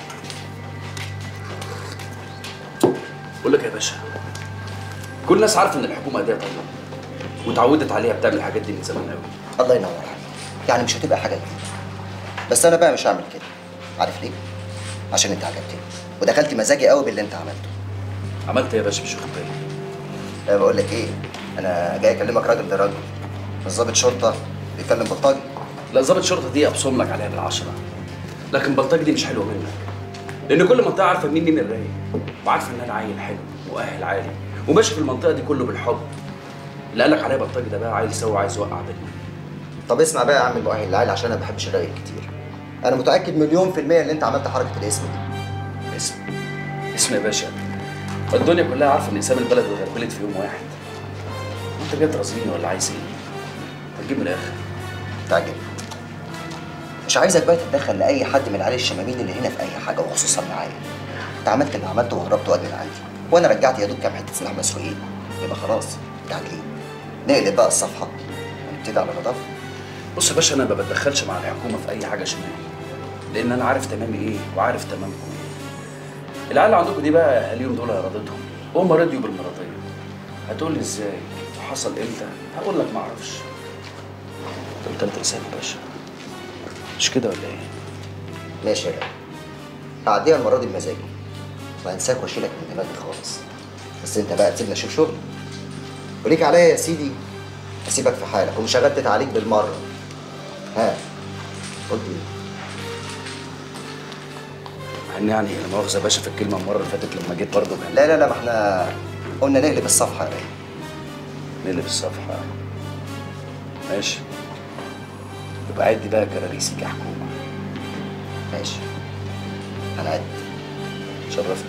بقول لك يا باشا كل الناس عارفه ان الحكومه اداه طيبه واتعودت عليها بتعمل الحاجات دي من زمان قوي الله ينور عليك يعني مش هتبقى حاجه جديده بس انا بقى مش هعمل كده عارف ليه عشان انت عجبتني ودخلت مزاجي قوي باللي انت عملته عملت ايه يا باشا مش واخد بالي أنا بقول لك ايه انا جاي اكلمك راجل ده راجل مش ضابط شرطه بيكلم بلطجي لا ظابط شرطه دي ابصم لك عليها بالعشره لكن بلطجي دي مش حلوه منك لان كل منطقه عارفه مين مين الرايق وعارفه ان انا عيل حلو مؤهل عالي وماشي في المنطقه دي كله بالحب اللي قال لك عليا بلطجي ده بقى عيل سوي عايز يوقع بينا طب اسمع بقى يا عم المؤهل العالي عشان انا ما بحبش الرايق كتير انا متاكد مليون في الميه ان انت عملت حركه الاسم دي اسم اسم يا باشا الدنيا كلها عارفه ان اسام البلد اتغربلت في يوم واحد انت جاي ترازيني ولا عايز ايه؟ هتجيب من الاخر تعجب مش عايزك بقى تتدخل لاي حد من العيال الشمامين اللي هنا في اي حاجه وخصوصا معايا انت عملت اللي عملته وهربت واد من عندي وانا رجعت يا دوب كام حته سلاح مسروقين يبقى خلاص تعجلين نقلب بقى الصفحه ونبتدي على نظافه بص يا باشا انا ما بتدخلش مع الحكومه في اي حاجه شمالي لان انا عارف تمامي ايه وعارف تمامكم ايه العيال اللي عندكم دي بقى اهاليهم دول ارادتهم وهم رضيوا بالمرضيه هتقول لي ازاي وحصل امتى هقول لك ما اعرفش انت قلت انسان يا باشا مش كده ولا ايه ماشي يا راجل هعديها المره دي بمزاجي وهنساك واشيلك من دماغي خالص بس انت بقى تسيبني اشوف شغلي وليك عليا يا سيدي هسيبك في حالك ومش هغتت عليك بالمره ها قلت ايه مع ان يعني لا مؤاخذه يا باشا في الكلمه المره اللي فاتت لما جيت برضه كان لا لا لا ما احنا قلنا نقلب الصفحه يا راجل نقلب الصفحه ماشي يبقى عد بقى كراريسك يا حكومه ماشي هنعد شرفت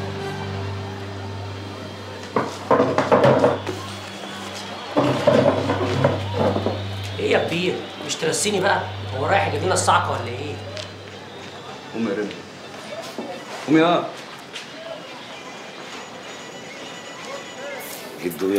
ايه يا كبير مش ترسيني بقى هو رايح يجيب لنا الصعقه ولا ايه قوم يا رمي قوم يا جدو